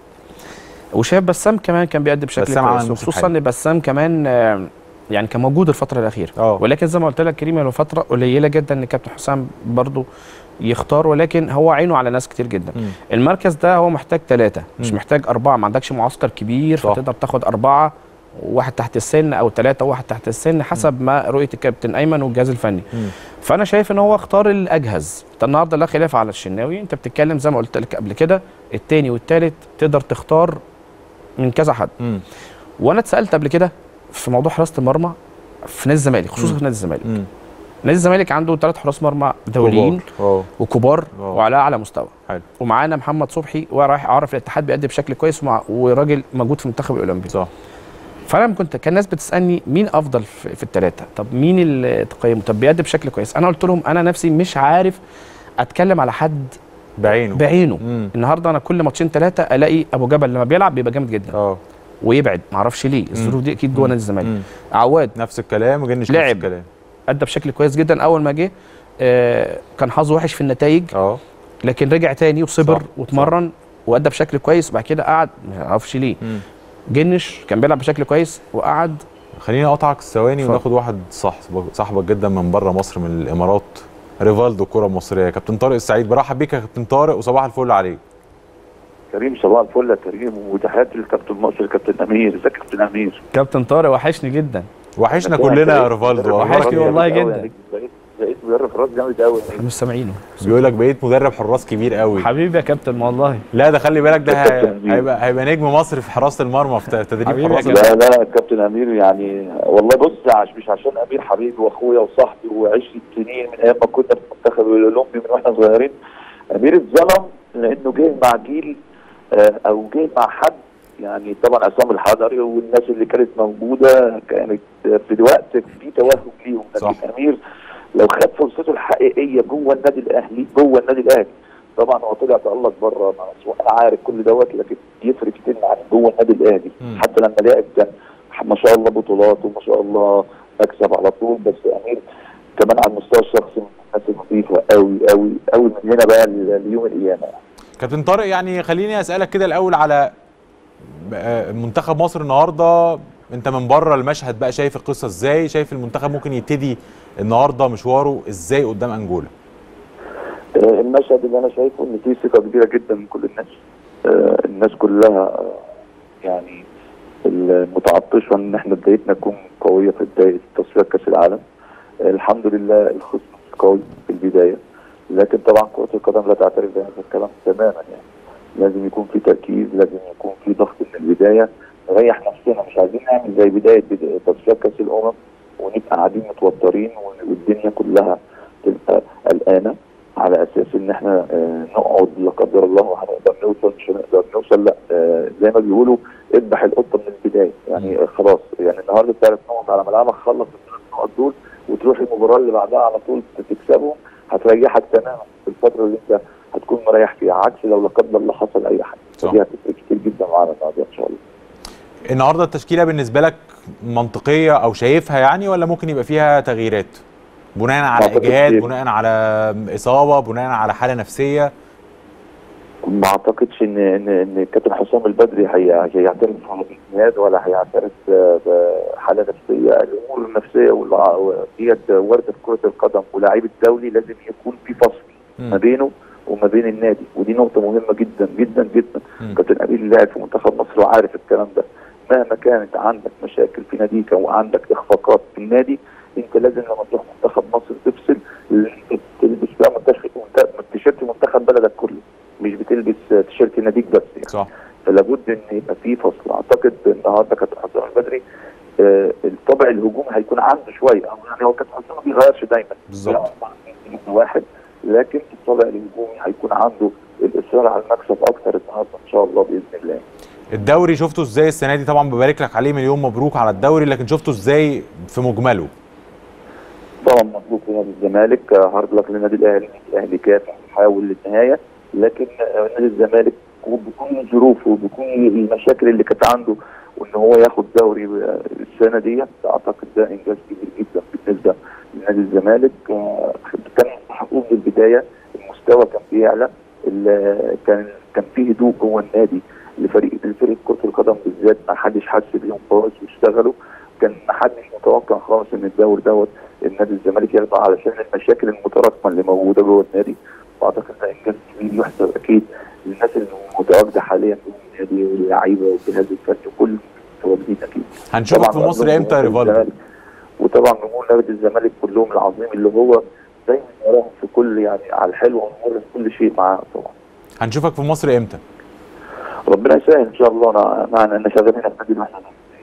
وشايف بسام كمان كان بيأدي بشكل بسام عمل كويس موسم وخصوصا حلو. ان بسام كمان آه، يعني كان موجود الفتره الاخيره اه ولكن زي ما قلت لك كريم هو فتره قليله جدا ان كابتن حسام برضو يختار ولكن هو عينه على ناس كتير جدا مم. المركز ده هو محتاج ثلاثه مش مم. محتاج اربعه ما عندكش معسكر كبير صح. فتقدر تاخد اربعه وواحد تحت السن او ثلاثه وواحد تحت السن حسب ما رؤيه الكابتن ايمن والجهاز الفني مم. فانا شايف ان هو اختار الاجهز انت النهارده لا خلاف على الشناوي انت بتتكلم زي ما قلت لك قبل كده الثاني والثالث تقدر تختار من كذا حد مم. وانا اتسالت قبل كده في موضوع حراسه المرمى في نادي الزمالك خصوصا في نادي الزمالك مم. نادي الزمالك عنده ثلاث حراس مرمى دوليين كبار. اه وكبار آه. وعلى اعلى مستوى حلو. ومعانا محمد صبحي ورايح اعرف الاتحاد بيأدي بشكل كويس ومع وراجل موجود في المنتخب الاولمبي صح فانا لما كنت كان الناس بتسالني مين افضل في, في الثلاثه طب مين اللي تقيمه طب بيأدي بشكل كويس انا قلت لهم انا نفسي مش عارف اتكلم على حد بعينه بعينه مم. النهارده انا كل ماتشين ثلاثه الاقي ابو جبل لما بيلعب بيبقى جامد جدا اه ويبعد معرفش ليه الظروف دي اكيد جوه نادي الزمالك مم. عواد نفس الكلام وجنش نفس لعب. الكلام ادى بشكل كويس جدا اول ما جه آه كان حظه وحش في النتائج اه لكن رجع تاني وصبر صح، واتمرن وادى بشكل كويس وبعد كده قعد ما اعرفش ليه مم. جنش كان بيلعب بشكل كويس وقعد خليني اقطعك ثواني اتفضل. وناخد واحد صاحبك صاحبك جدا من بره مصر من الامارات ريفالدو الكره المصريه كابتن طارق السعيد برحب بيك يا كابتن طارق وصباح الفل عليك كريم صباح الفل يا كريم وتحياتي للكابتن مصر الكابتن امير ازيك يا كابتن امير كابتن طارق وحشني جدا وحشنا كلنا يا ريفالدو وحشني أخبارك إيه؟ والله جامد أوي جدا. يعني. بقيت بقيت مدرب راس جامد قوي احنا مش سامعينه بيقول لك بقيت مدرب حراس كبير قوي حبيبي يا كابتن والله لا ده خلي بالك ده هي- كابتن هيبقى هيبقى نجم مصر في حراسه المرمى في تدريب حبيبي يا حراس كابتن. لا لا كابتن امير يعني والله بص عش مش عشان امير حبيبي واخويا وصاحبي وعشرة سنين من ايام ما كنا في المنتخب الاولمبي من واحنا صغيرين امير اتظلم لانه جه مع جيل آه، او جه مع حد يعني طبعا عصام الحضري والناس اللي كانت موجوده كانت في الوقت في توهج ليهم صح. لكن امير لو خد فرصته الحقيقيه جوه النادي الاهلي جوه النادي الاهلي طبعا هو طلع تألق بره مع ناس وانا عارف كل دوت لكن يفرق كتير عن جوه النادي الاهلي مم. حتى لما لعب كان ما شاء الله بطولات وما شاء الله مكسب على طول بس امير كمان على المستوى الشخصي من الناس النظيفه قوي قوي قوي من هنا بقى ل- ليوم القيامه كابتن طارق يعني خليني اسالك كده الاول على آه، منتخب مصر النهارده انت من بره المشهد بقى شايف القصه ازاي شايف المنتخب ممكن يبتدي النهارده مشواره ازاي قدام انجولا آه، المشهد اللي انا شايفه ان فيه ثقه كبيره جدا من كل الناس آه، الناس كلها آه، يعني المتعطشه ان احنا بدايتنا تكون قويه في بدايه تصفيات كاس العالم آه، الحمد لله الخصم قوي في البدايه لكن طبعا كره القدم لا تعترف بهذا الكلام تماما يعني لازم يكون في تركيز لازم يكون في ضغط من البدايه نريح نفسنا مش عايزين نعمل زي بدايه بداية تصفيات كاس الامم ونبقى قاعدين متوترين والدنيا كلها تبقى قلقانه على اساس ان احنا آه، نقعد لا قدر الله وهنقدر نوصل مش هنقدر نوصل لا آه، زي ما بيقولوا اذبح القطه من البدايه يعني آه، خلاص يعني النهارده ثلاث نقط على ملعبك خلص الثلاث نقط دول وتروح المباراه اللي بعدها على طول تكسبهم هتريحك تماما في الفتره اللي انت هتكون مريح فيها عكس لو لا قدر الله حصل اي حاجه صح. دي هتفرق كتير جدا معانا النهارده ان شاء الله النهارده التشكيله بالنسبه لك منطقيه او شايفها يعني ولا ممكن يبقى فيها تغييرات بناء على أعتقد اجهاد إيه. بناء على اصابه بناء على حاله نفسيه ما اعتقدش ان ان ان الكابتن حسام البدري هي- هيعترف باجتهاد ولا هيعترف ب- بحاله نفسيه الامور النفسيه والع- ديت وارده في كره القدم ولاعيب الدولي لازم يكون في فصل ما مم. بينه وما بين النادي ودي نقطه مهمه جدا جدا جدا مم. كابتن امير لاعب في منتخب مصر وعارف الكلام ده مهما كانت عندك مشاكل في ناديك او عندك اخفاقات في النادي انت لازم لما تروح منتخب مصر تفصل لأن انت تلبس بقى منتخب تيشيرت منتخب بلدك كله مش بتلبس تيشيرت ناديك بس يعني. صح فلابد ان يبقى في فصل اعتقد النهارده كابتن حسام البدري آه، الطابع الهجومي هيكون عنده شويه أو يعني هو كابتن حسام ما بيغيرش دايما بالظبط. بيلعب مع اتنين واحد لكن الطابع الهجومي هيكون عنده الاصرار على المكسب اكتر النهارده ان شاء الله باذن الله الدوري شفته ازاي السنه دي طبعا ببارك لك عليه مليون مبروك على الدوري لكن شفته ازاي في مجمله طبعا مبروك لنادي الزمالك آه، هارد لك للنادي الاهلي النادي الاهلي كافح يحاول للنهايه لكن آه، نادي الزمالك وبكل ظروفه وبكل المشاكل اللي كانت عنده وان هو ياخد دوري آه، السنه دي اعتقد ده انجاز كبير جدا بالنسبه لنادي الزمالك آه، كان محقوق من البدايه المستوى كان بيعلى ال- كان كان فيه هدوء جوه النادي لفريق لفريق كره القدم بالذات ما حدش حس بيهم خالص واشتغلوا كان ما حدش متوقع خالص ان الدوري دوت النادي الزمالك ياخده علشان المشاكل المتراكمه اللي موجوده جوه النادي واعتقد ده انجاز كبير يحسب اكيد للناس اللي متواجده حاليا في النادي واللعيبه والجهاز الفني وكل المتواجدين اكيد هنشوفك طبعاً في مصر جمهور امتى يا نادي ريفالدو الزمالك. وطبعا جمهور نادي الزمالك كلهم العظيم اللي هو دايما وراهم في كل يعني على الحلو والمر في كل شيء معاه طبعا هنشوفك في مصر امتى ربنا يسهل ان شاء الله انا معنا ان شغالين في النادي الاهلي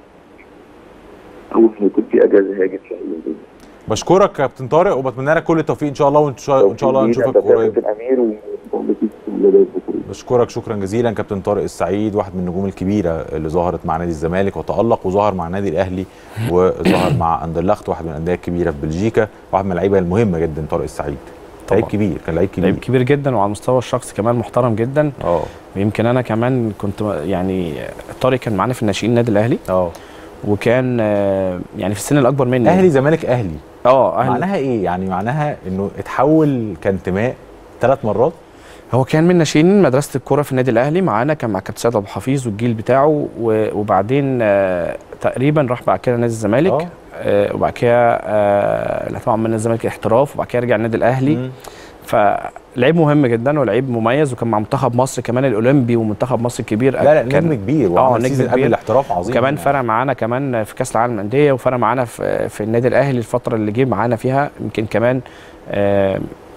اول ما يكون في اجازه هاجي ان شاء الله بشكرك كابتن طارق وبتمنى لك كل التوفيق ان شاء الله وان شاء إن شاء الله نشوفك قريب الامير ومبروك الولاد وكل بشكرك شكرا جزيلا كابتن طارق السعيد واحد من النجوم الكبيره اللي ظهرت مع نادي الزمالك وتالق وظهر مع النادي الاهلي وظهر مع اندرلخت واحد من الانديه الكبيره في بلجيكا واحد من اللعيبه المهمه جدا طارق السعيد لعيب طبعاً. كبير كان لعيب كبير لعيب كبير جدا وعلى المستوى الشخصي كمان محترم جدا اه ويمكن انا كمان كنت يعني طارق كان معانا في الناشئين النادي الاهلي اه وكان آه، يعني في السن الاكبر مني اهلي زمالك اهلي اه اهلي معناها ايه يعني معناها انه اتحول كانتماء ثلاث مرات هو كان من ناشئين مدرسه الكوره في النادي الاهلي معانا كان مع كابتن سيد ابو حفيظ والجيل بتاعه و- وبعدين آه، تقريبا راح بعد كده نادي الزمالك آه. آه، وبعد كده آه، لا طبعا من نادي الزمالك احتراف وبعد كده رجع النادي الاهلي مم. فلعيب مهم جدا ولعيب مميز وكان مع منتخب مصر كمان الاولمبي ومنتخب مصر الكبير لا لا كان نجم كبير اه وعمل نجم سيزون قبل كبير الاحتراف عظيم كمان يعني. فرق معانا كمان في كاس العالم للانديه وفرق معانا في, في النادي الاهلي الفتره اللي جه معانا فيها يمكن كمان آه،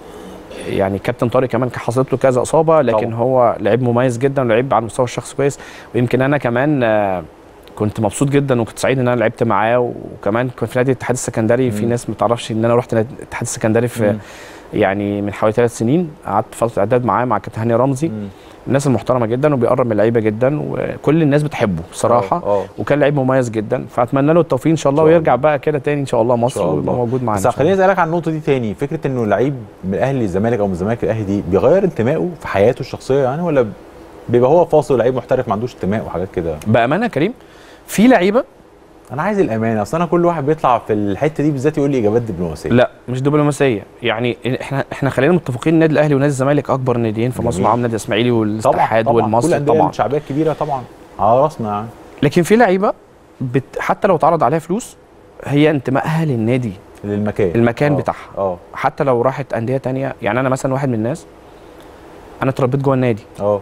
يعني كابتن طارق كمان كان حصلت له كذا اصابه لكن طبعا. هو لعيب مميز جدا ولعيب على المستوى الشخصي كويس ويمكن انا كمان آه، كنت مبسوط جدا وكنت سعيد ان انا لعبت معاه وكمان كنت في نادي الاتحاد السكندري في مم. ناس ما تعرفش ان انا رحت نادي الاتحاد السكندري في مم. يعني من حوالي ثلاث سنين قعدت فتره اعداد معاه مع كابتن هاني رمزي مم. الناس المحترمه جدا وبيقرب من اللعيبه جدا وكل الناس بتحبه صراحه اه آه. وكان لعيب مميز جدا فاتمنى له التوفيق ان شاء الله إن شاء ويرجع بقى كده تاني ان شاء الله مصر شاء الله. ويبقى موجود معانا بس إن شاء خليني الله. اسالك عن النقطه دي تاني فكره انه لعيب من الاهلي للزمالك او من الزمالك للاهلي دي بيغير انتمائه في حياته الشخصيه يعني ولا بيبقى هو فاصل لعيب محترف ما عندوش انتماء وحاجات كده بامانه يا كريم في لعيبه انا عايز الامانه اصل انا كل واحد بيطلع في الحته دي بالذات يقول لي اجابات دبلوماسيه لا مش دبلوماسيه يعني احنا احنا خلينا متفقين النادي الاهلي ونادي الزمالك اكبر ناديين في مصر جميل. معاهم نادي الاسماعيلي طبعا والاتحاد طبعا كل والمصري الانديه طبعا الشعبيه الكبيره طبعا على راسنا يعني لكن في لعيبه بت... حتى لو اتعرض عليها فلوس هي انتمائها للنادي للمكان المكان آه. بتاعها اه حتى لو راحت انديه تانية يعني انا مثلا واحد من الناس انا اتربيت جوه النادي اه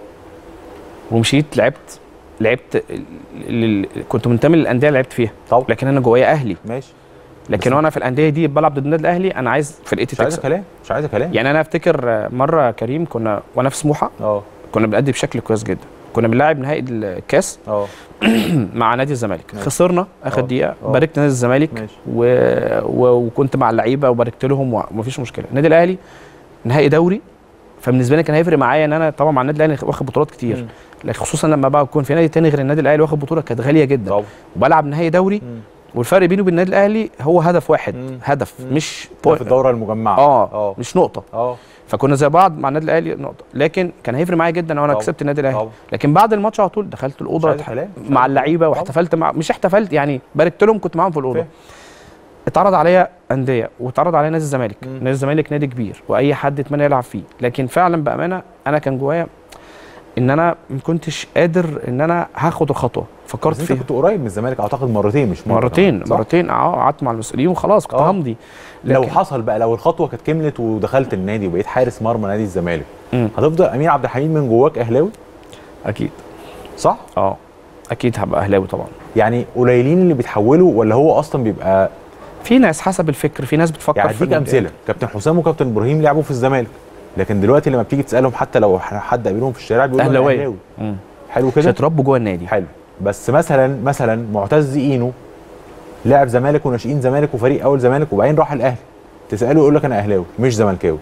ومشيت لعبت لعبت ال- ال- كنت منتمي للانديه اللي لعبت فيها طبعا لكن انا جوايا اهلي ماشي لكن بس- وانا في الانديه دي بلعب ضد النادي الاهلي انا عايز فرقتي مش عايزه تكسب كلام مش عايزه كلام يعني انا افتكر آه، مره كريم كنا وانا في سموحه اه كنا بنأدي بشكل كويس جدا كنا بنلاعب نهائي الكاس اه مع نادي الزمالك ماشي. خسرنا اخر آه. دقيقه آه. باركت نادي الزمالك ماشي و... و... وكنت مع اللعيبه وباركت لهم ومفيش مشكله النادي الاهلي نهائي دوري فبالنسبه لي كان هيفرق معايا ان انا طبعا مع النادي الاهلي واخد بطولات كتير مم. لكن خصوصا لما بقى يكون في نادي تاني غير النادي الاهلي واخد بطوله كانت غاليه جدا طبعا وبلعب نهائي دوري مم. والفرق بيني وبين النادي الاهلي هو هدف واحد مم. هدف مم. مش ده في الدوره المجمعه اه اه مش نقطه اه فكنا زي بعض مع النادي الاهلي نقطه لكن كان هيفرق معايا جدا لو انا طبعا. كسبت النادي الاهلي طبعا لكن بعد الماتش على طول دخلت مش الاوضه عايزه كلام مش مع عايزة اللعيبه كلام. واحتفلت مع مش احتفلت يعني باركت لهم كنت معاهم في الاوضه فاهم. اتعرض عليا انديه واتعرض عليا نادي الزمالك مم. نادي الزمالك نادي كبير واي حد يتمنى يلعب فيه لكن فعلا بامانه انا كان جوايا ان انا ما كنتش قادر ان انا هاخد الخطوه فكرت بس انت فيها كنت قريب من الزمالك اعتقد مرتين مش مرة مرتين كمان، صح؟ مرتين اه قعدت مع المسؤولين وخلاص كنت آه. همضي لو لكن- حصل بقى لو الخطوه كانت كملت ودخلت النادي وبقيت حارس مرمى نادي الزمالك مم. هتفضل امير عبد الحليم من جواك اهلاوي اكيد صح اه اكيد هبقى اهلاوي طبعا يعني قليلين اللي بيتحولوا ولا هو اصلا بيبقى في ناس حسب الفكر في ناس بتفكر يعني في اديك النادي. امثله كابتن حسام وكابتن ابراهيم لعبوا في الزمالك لكن دلوقتي لما بتيجي تسالهم حتى لو حد قابلهم في الشارع بيقولوا أنا أهلاوية. اهلاوي مم. حلو مش كده هيتربوا جوه النادي حلو بس مثلا مثلا معتز اينو لاعب زمالك وناشئين زمالك وفريق اول زمالك وبعدين راح الاهلي تساله يقول لك انا اهلاوي مش زملكاوي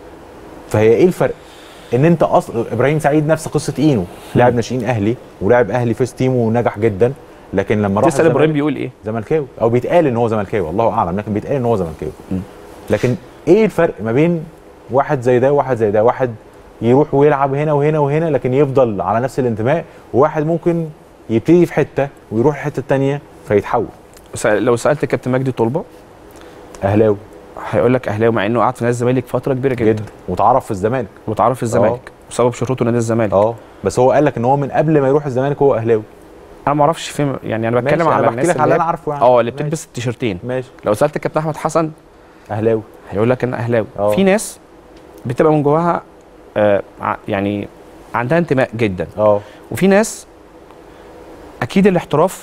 فهي ايه الفرق ان انت اصلا ابراهيم سعيد نفس قصه اينو لاعب ناشئين اهلي ولاعب اهلي فيز تيم ونجح جدا لكن لما راح تسال ابراهيم الزمالك بيقول ايه زملكاوي او بيتقال ان هو زملكاوي الله اعلم لكن بيتقال ان هو زملكاوي مم. لكن ايه الفرق ما بين واحد زي ده وواحد زي ده واحد يروح ويلعب هنا وهنا وهنا لكن يفضل على نفس الانتماء وواحد ممكن يبتدي في حته ويروح الحته الثانيه فيتحول سأ- لو سالت كابتن مجدي طلبه اهلاوي هيقول لك اهلاوي مع انه قعد في نادي الزمالك فتره كبيره جدا, جدا وتعرف في الزمالك وتعرف في الزمالك وسبب شروطه نادي الزمالك اه بس هو قال لك ان هو من قبل ما يروح الزمالك هو اهلاوي انا ما اعرفش في يعني انا بتكلم ماشي، على انا بحكي الناس لك على اللي اللي انا هي- عارفه يعني اه اللي ماشي. بتلبس التيشيرتين ماشي لو سالت كابتن احمد حسن اهلاوي هيقول لك انا اهلاوي اه. في ناس بتبقى من جواها آه ع- يعني عندها انتماء جدا اه وفي ناس اكيد الاحتراف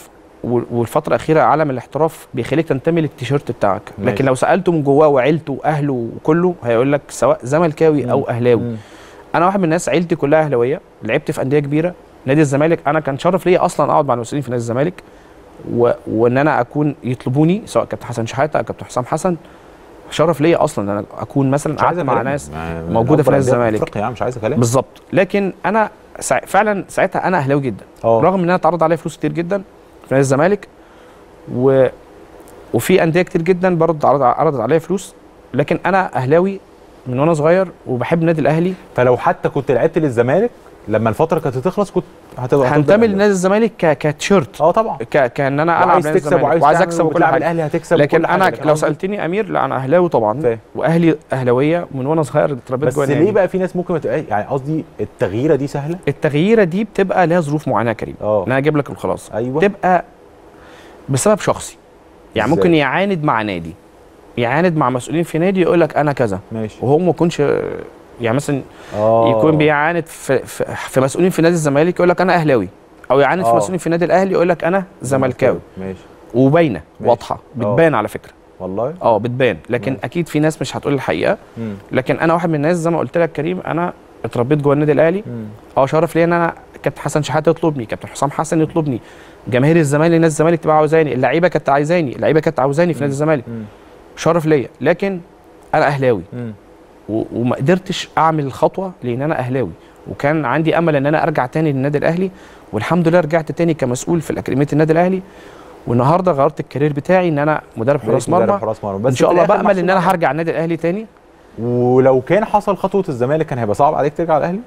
وال- والفتره الاخيره عالم الاحتراف بيخليك تنتمي للتيشيرت بتاعك ماشي. لكن لو سالته من جواه وعيلته واهله وكله هيقول لك سواء زملكاوي او اهلاوي مم. انا واحد من الناس عيلتي كلها اهلاويه لعبت في انديه كبيره نادي الزمالك انا كان شرف ليا اصلا اقعد مع المسؤولين في نادي الزمالك و... وان انا اكون يطلبوني سواء كابتن حسن شحاته او كابتن حسام حسن شرف ليا اصلا ان انا اكون مثلا مش قعدت عايزة مع كلام. ناس ما- موجودة في أكبر نادي أندية الزمالك. أفريقيا يعني مش عايزه كلام بالظبط لكن انا سا... فعلا ساعتها انا اهلاوي جدا اه رغم ان انا اتعرض عليا فلوس كتير جدا في نادي الزمالك و... وفي انديه كتير جدا برضه عرض عرضت عليا فلوس لكن انا اهلاوي من وانا صغير وبحب النادي الاهلي فلو حتى كنت لعبت للزمالك لما الفتره كانت هتخلص كنت هتبقى هتفضل هنتمي أهلاوي. لنادي الزمالك ك... كتيشيرت اه طبعا ك... كان انا العب وعايز نادي تكسب الزمالك وعايز وعايز تعمل اكسب وكل وبتلعب حاجه الاهلي هتكسب لكن وكل حاجة. انا لكن لو قصدي- سالتني امير لا انا اهلاوي طبعا فاهم. واهلي اهلاويه من وانا صغير اتربيت بس جوه ليه النادي. بقى في ناس ممكن ما تبقى يعني قصدي التغييره دي سهله التغييره دي بتبقى ليها ظروف معينه يا كريم اه ان انا اجيب لك الخلاصه ايوه تبقى بسبب شخصي يعني إزاي؟ ممكن يعاند مع نادي يعاند مع مسؤولين في نادي يقول لك انا كذا ماشي وهو ما يكونش يعني مثلا اه يكون بيعاند في, في, في مسؤولين في نادي الزمالك يقول لك انا اهلاوي او يعاند في آه. مسؤولين في النادي الاهلي يقول لك انا زملكاوي ماشي وباينه ماشي. واضحه بتبان على فكره والله اه بتبان لكن ماشي. اكيد في ناس مش هتقول الحقيقه مم. لكن انا واحد من الناس زي ما قلت لك كريم انا اتربيت جوه النادي الاهلي مم. اه شرف ليا ان انا كابتن حسن شحاته يطلبني كابتن حسام حسن يطلبني جماهير الزمالك نادي الزمالك تبقى عاوزاني اللعيبه كانت عايزاني اللعيبه كانت عاوزاني في نادي الزمالك مم. شرف ليا لكن انا اهلاوي مم. و- وما قدرتش اعمل الخطوه لان انا اهلاوي وكان عندي امل ان انا ارجع تاني للنادي الاهلي والحمد لله رجعت تاني كمسؤول في الاكاديميه النادي الاهلي والنهارده غيرت الكارير بتاعي ان انا مدرب حراس بقيت مدرب مرمى حراس مرمى ان بس شاء في الله الآخر بامل ان انا محسوب هرجع النادي الاهلي تاني ولو كان حصل خطوه الزمالك كان هيبقى صعب عليك ترجع الاهلي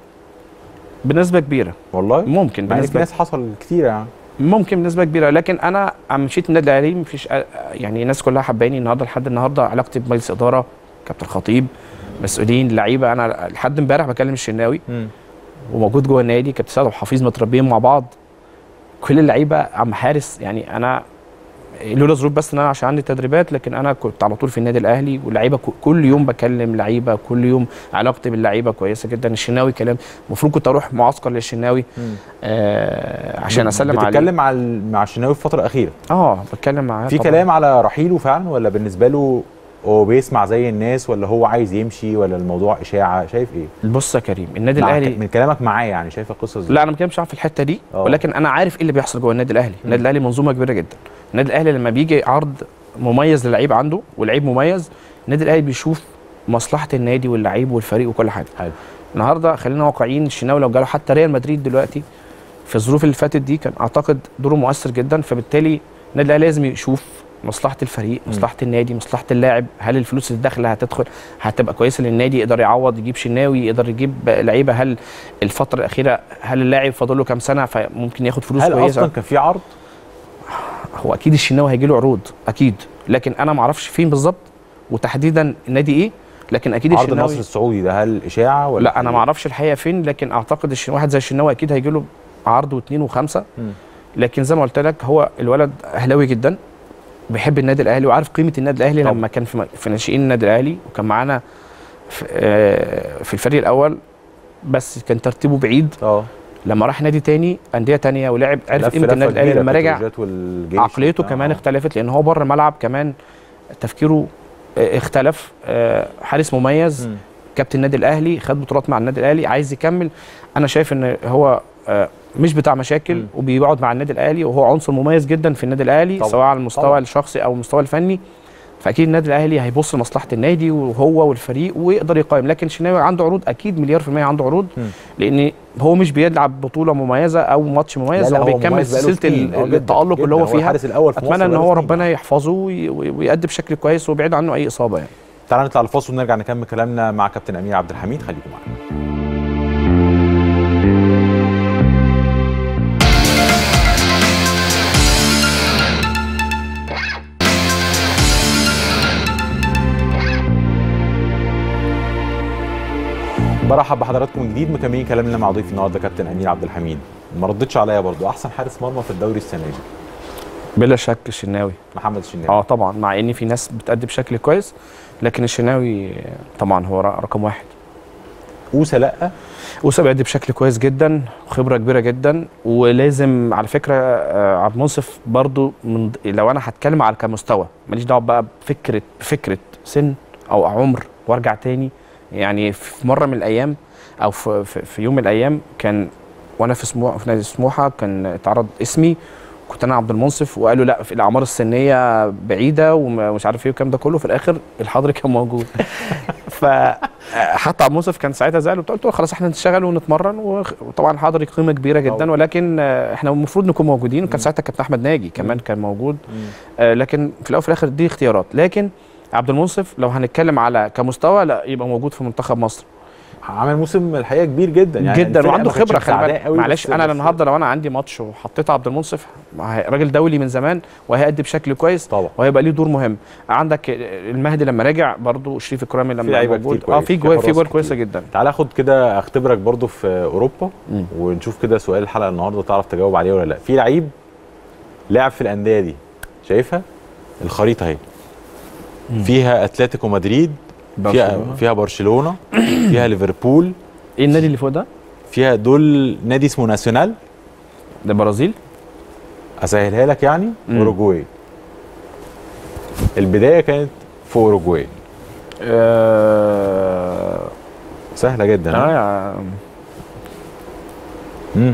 بنسبه كبيره والله ممكن مع ان في بنسبه ناس حصل كتير يعني ممكن بنسبه كبيره لكن انا عم مشيت من النادي الاهلي مفيش يعني الناس كلها حباني النهارده لحد النهارده علاقتي بمجلس اداره كابتن خطيب مسؤولين لعيبه انا لحد امبارح بكلم الشناوي مم. وموجود جوه النادي كابتن سعد وحفيظ متربيين مع بعض كل اللعيبه عم حارس يعني انا لولا ظروف بس ان انا عشان عندي تدريبات لكن انا كنت على طول في النادي الاهلي واللعيبه ك- كل يوم بكلم لعيبه كل يوم علاقتي باللعيبه كويسه جدا الشناوي كلام المفروض كنت اروح معسكر للشناوي مم. آه عشان اسلم عليه بتتكلم مع ال- مع الشناوي في الفتره الاخيره اه بتكلم معاه في طبعاً. كلام على رحيله فعلا ولا بالنسبه له هو بيسمع زي الناس ولا هو عايز يمشي ولا الموضوع اشاعه شايف ايه بص يا كريم النادي مع الاهلي ك- من كلامك معايا يعني شايف القصه ازاي لا انا ما بتكلمش في الحته دي آه. ولكن انا عارف ايه اللي بيحصل جوه النادي الاهلي النادي الاهلي منظومه كبيره جدا النادي الاهلي لما بيجي عرض مميز للعيب عنده واللعيب مميز النادي الاهلي بيشوف مصلحه النادي واللعيب والفريق وكل حاجه حلو النهارده خلينا واقعيين الشناوي لو جاله حتى ريال مدريد دلوقتي في الظروف اللي فاتت دي كان اعتقد دوره مؤثر جدا فبالتالي النادي الاهلي لازم يشوف مصلحه الفريق مصلحه النادي مصلحه اللاعب هل الفلوس اللي داخله هتدخل هتبقى كويسه للنادي يقدر يعوض يجيب شناوي يقدر يجيب لعيبه هل الفتره الاخيره هل اللاعب فاضل له كام سنه فممكن ياخد فلوس هل كويسه اصلا كان في عرض هو اكيد الشناوي هيجي له عروض اكيد لكن انا ما اعرفش فين بالظبط وتحديدا النادي ايه لكن اكيد عرض الشناوي النصر السعودي ده هل اشاعه ولا لا انا ما اعرفش الحقيقه فين لكن اعتقد الش... واحد زي الشناوي اكيد هيجي له عرض واثنين وخمسه مم. لكن زي ما قلت لك هو الولد اهلاوي جدا بيحب النادي الاهلي وعارف قيمه النادي الاهلي طبعا. لما كان في, م- في ناشئين النادي الاهلي وكان معانا في, آه، في الفريق الاول بس كان ترتيبه بعيد اه لما راح نادي تاني انديه تانيه ولعب عرف لف قيمه لفة النادي الاهلي كبيرة، لما رجع بتروجيت والجيش عقليته وبتاع. كمان آه. اختلفت لان هو بره الملعب كمان تفكيره آه، اختلف آه، حارس مميز مم. كابتن النادي الاهلي خد بطولات مع النادي الاهلي عايز يكمل انا شايف ان هو آه، مش بتاع مشاكل مم. وبيقعد مع النادي الاهلي وهو عنصر مميز جدا في النادي الاهلي طبعا. سواء على المستوى طبعا. الشخصي او المستوى الفني فاكيد النادي الاهلي هيبص لمصلحه النادي وهو والفريق ويقدر يقيم لكن شناوي عنده عروض اكيد مليار في الميه عنده عروض مم. لان هو مش بيلعب بطوله مميزه او ماتش مميز لا، لا، هو هو بيكمل مميز بقاله سلسله سنين. آه، ال- جداً، التالق اللي جداً. هو فيها الحارس الاول في مصر اتمنى ان بقاله هو سنين. ربنا يحفظه وي- وي- ويأدي بشكل كويس ويبعد عنه اي اصابه يعني تعالى نطلع الفاصل ونرجع نكمل كلامنا مع كابتن امير عبد الحميد خليكم معانا برحب بحضراتكم من جديد مكملين كلامنا مع ضيفي النهارده كابتن امير عبد الحميد ما ردتش عليا برضو احسن حارس مرمى في الدوري السنه دي بلا شك الشناوي محمد الشناوي اه طبعا مع ان في ناس بتأدي بشكل كويس لكن الشناوي طبعا هو ر- رقم واحد اوسا لا اوسا بيأدي بشكل كويس جدا وخبره كبيره جدا ولازم على فكره آه، عبد المنصف برضو من ض- لو انا هتكلم على كمستوى ماليش دعوه بقى بفكره بفكره سن او عمر وارجع تاني يعني في مره من الايام او في, في, في يوم من الايام كان وانا في سموحه في نادي سموحه كان اتعرض اسمي كنت انا عبد المنصف وقالوا لا في الاعمار السنيه بعيده ومش عارف ايه والكلام ده كله في الاخر الحضري كان موجود فحتى عبد المنصف كان ساعتها زعل وبتاع، قلت له خلاص احنا نشتغل ونتمرن وخ- وطبعا الحضري قيمه كبيره جدا طبعا. ولكن آه، احنا المفروض نكون موجودين وكان ساعتها كابتن احمد ناجي كمان كان موجود آه، لكن في الاول وفي الاخر دي اختيارات لكن عبد المنصف لو هنتكلم على كمستوى لا يبقى موجود في منتخب مصر عمل موسم الحقيقه كبير جدا يعني جدا الفرقة وعنده ما كانتش خبره خلي مساعداه بالك قوي، معلش بس- انا بس- النهارده لو انا عندي ماتش وحطيت عبد المنصف ما هي- راجل دولي من زمان وهيأدي بشكل كويس طبعا وهيبقى ليه دور مهم عندك المهدي لما راجع برضو شريف الكرامي لما لعيبة موجود كتير اه كويس، في في جوال في حراس جوال كتير. كويسه جدا تعال اخد كده اختبرك برضو في اوروبا مم. ونشوف كده سؤال الحلقه النهارده تعرف تجاوب عليه ولا لا في لعيب لعب في الانديه دي شايفها الخريطه اهي فيها اتلتيكو مدريد فيها برشلونة. فيها برشلونه فيها ليفربول ايه النادي اللي فوق ده؟ فيها دول نادي اسمه ناسيونال ده البرازيل اسهلها لك يعني مم. اوروجواي البدايه كانت في اوروجواي آه سهله جدا آه ها؟ يا- مم.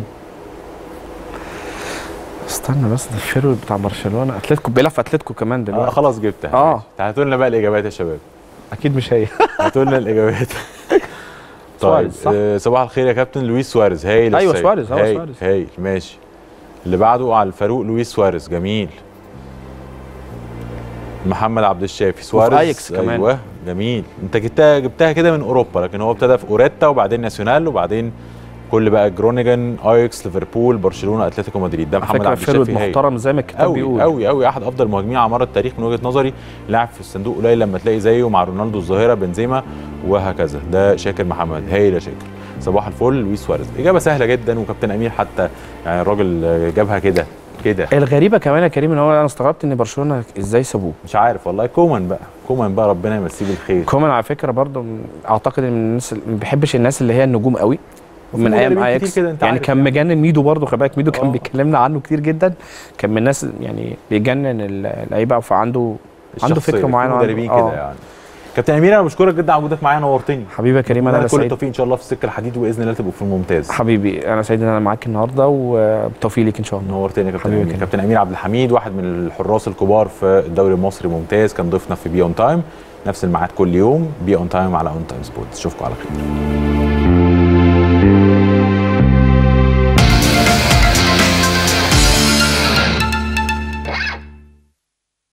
استنى بس ده الفيرو بتاع برشلونه اتلتيكو بيلعب في اتلتيكو كمان آه دلوقتي خلاص جبتها آه. ماشي. هاتوا لنا بقى الاجابات يا شباب اكيد مش هي هاتوا لنا الاجابات طيب سواريز، صح؟ آه، صباح الخير يا كابتن لويس سواريز هايل أيوة، السيد. سواريز، هو هايل سواريز. هايل ماشي اللي بعده على الفاروق لويس سواريز جميل محمد عبد الشافي سواريز أياكس كمان. ايوه جميل انت جبتها جبتها كده من اوروبا لكن هو ابتدى في اوريتا وبعدين ناسيونال وبعدين كل بقى جرونيجان اياكس ليفربول برشلونه اتلتيكو مدريد ده على محمد فكره عبد فيرود الشافي هايل محترم زي ما الكتاب قوي بيقول قوي قوي احد افضل المهاجمين على مر التاريخ من وجهه نظري لاعب في الصندوق قليل لما تلاقي زيه مع رونالدو الظاهره بنزيما وهكذا ده شاكر محمد هايل يا شاكر صباح الفل لويس سواريز اجابه سهله جدا وكابتن امير حتى يعني الراجل جابها كده كده الغريبه كمان يا كريم ان هو انا استغربت ان برشلونه ازاي سابوه مش عارف والله كومان بقى كومان بقى ربنا يمسيه بالخير كومان على فكره برضه م- اعتقد ان من الناس اللي- ما بيحبش الناس اللي هي النجوم قوي وفي من ايام مدربين اياكس كتير كده انت يعني عارف كان يعني. مجنن ميدو برضه خلي بالك ميدو كان آه. بيكلمنا عنه كتير جدا كان من الناس يعني بيجنن اللعيبه فعنده عنده الشخصية. فكره في معينه وعنده- مدربين آه. كده يعني كابتن امير انا بشكرك جدا على وجودك معايا نورتني حبيبي يا كريم انا انا اللي كل سعيد التوفيق ان شاء الله في السكه الحديد واذن الله تبقوا في الممتاز حبيبي انا سعيد ان انا معاك النهارده وبالتوفيق ليك ان شاء الله نورتني يا كابتن حبيبي امير كريم. كابتن امير عبد الحميد واحد من الحراس الكبار في الدوري المصري ممتاز كان ضيفنا في بي اون تايم نفس الميعاد كل يوم بي اون تايم على اون تايم سبورتس اشوفكم على خير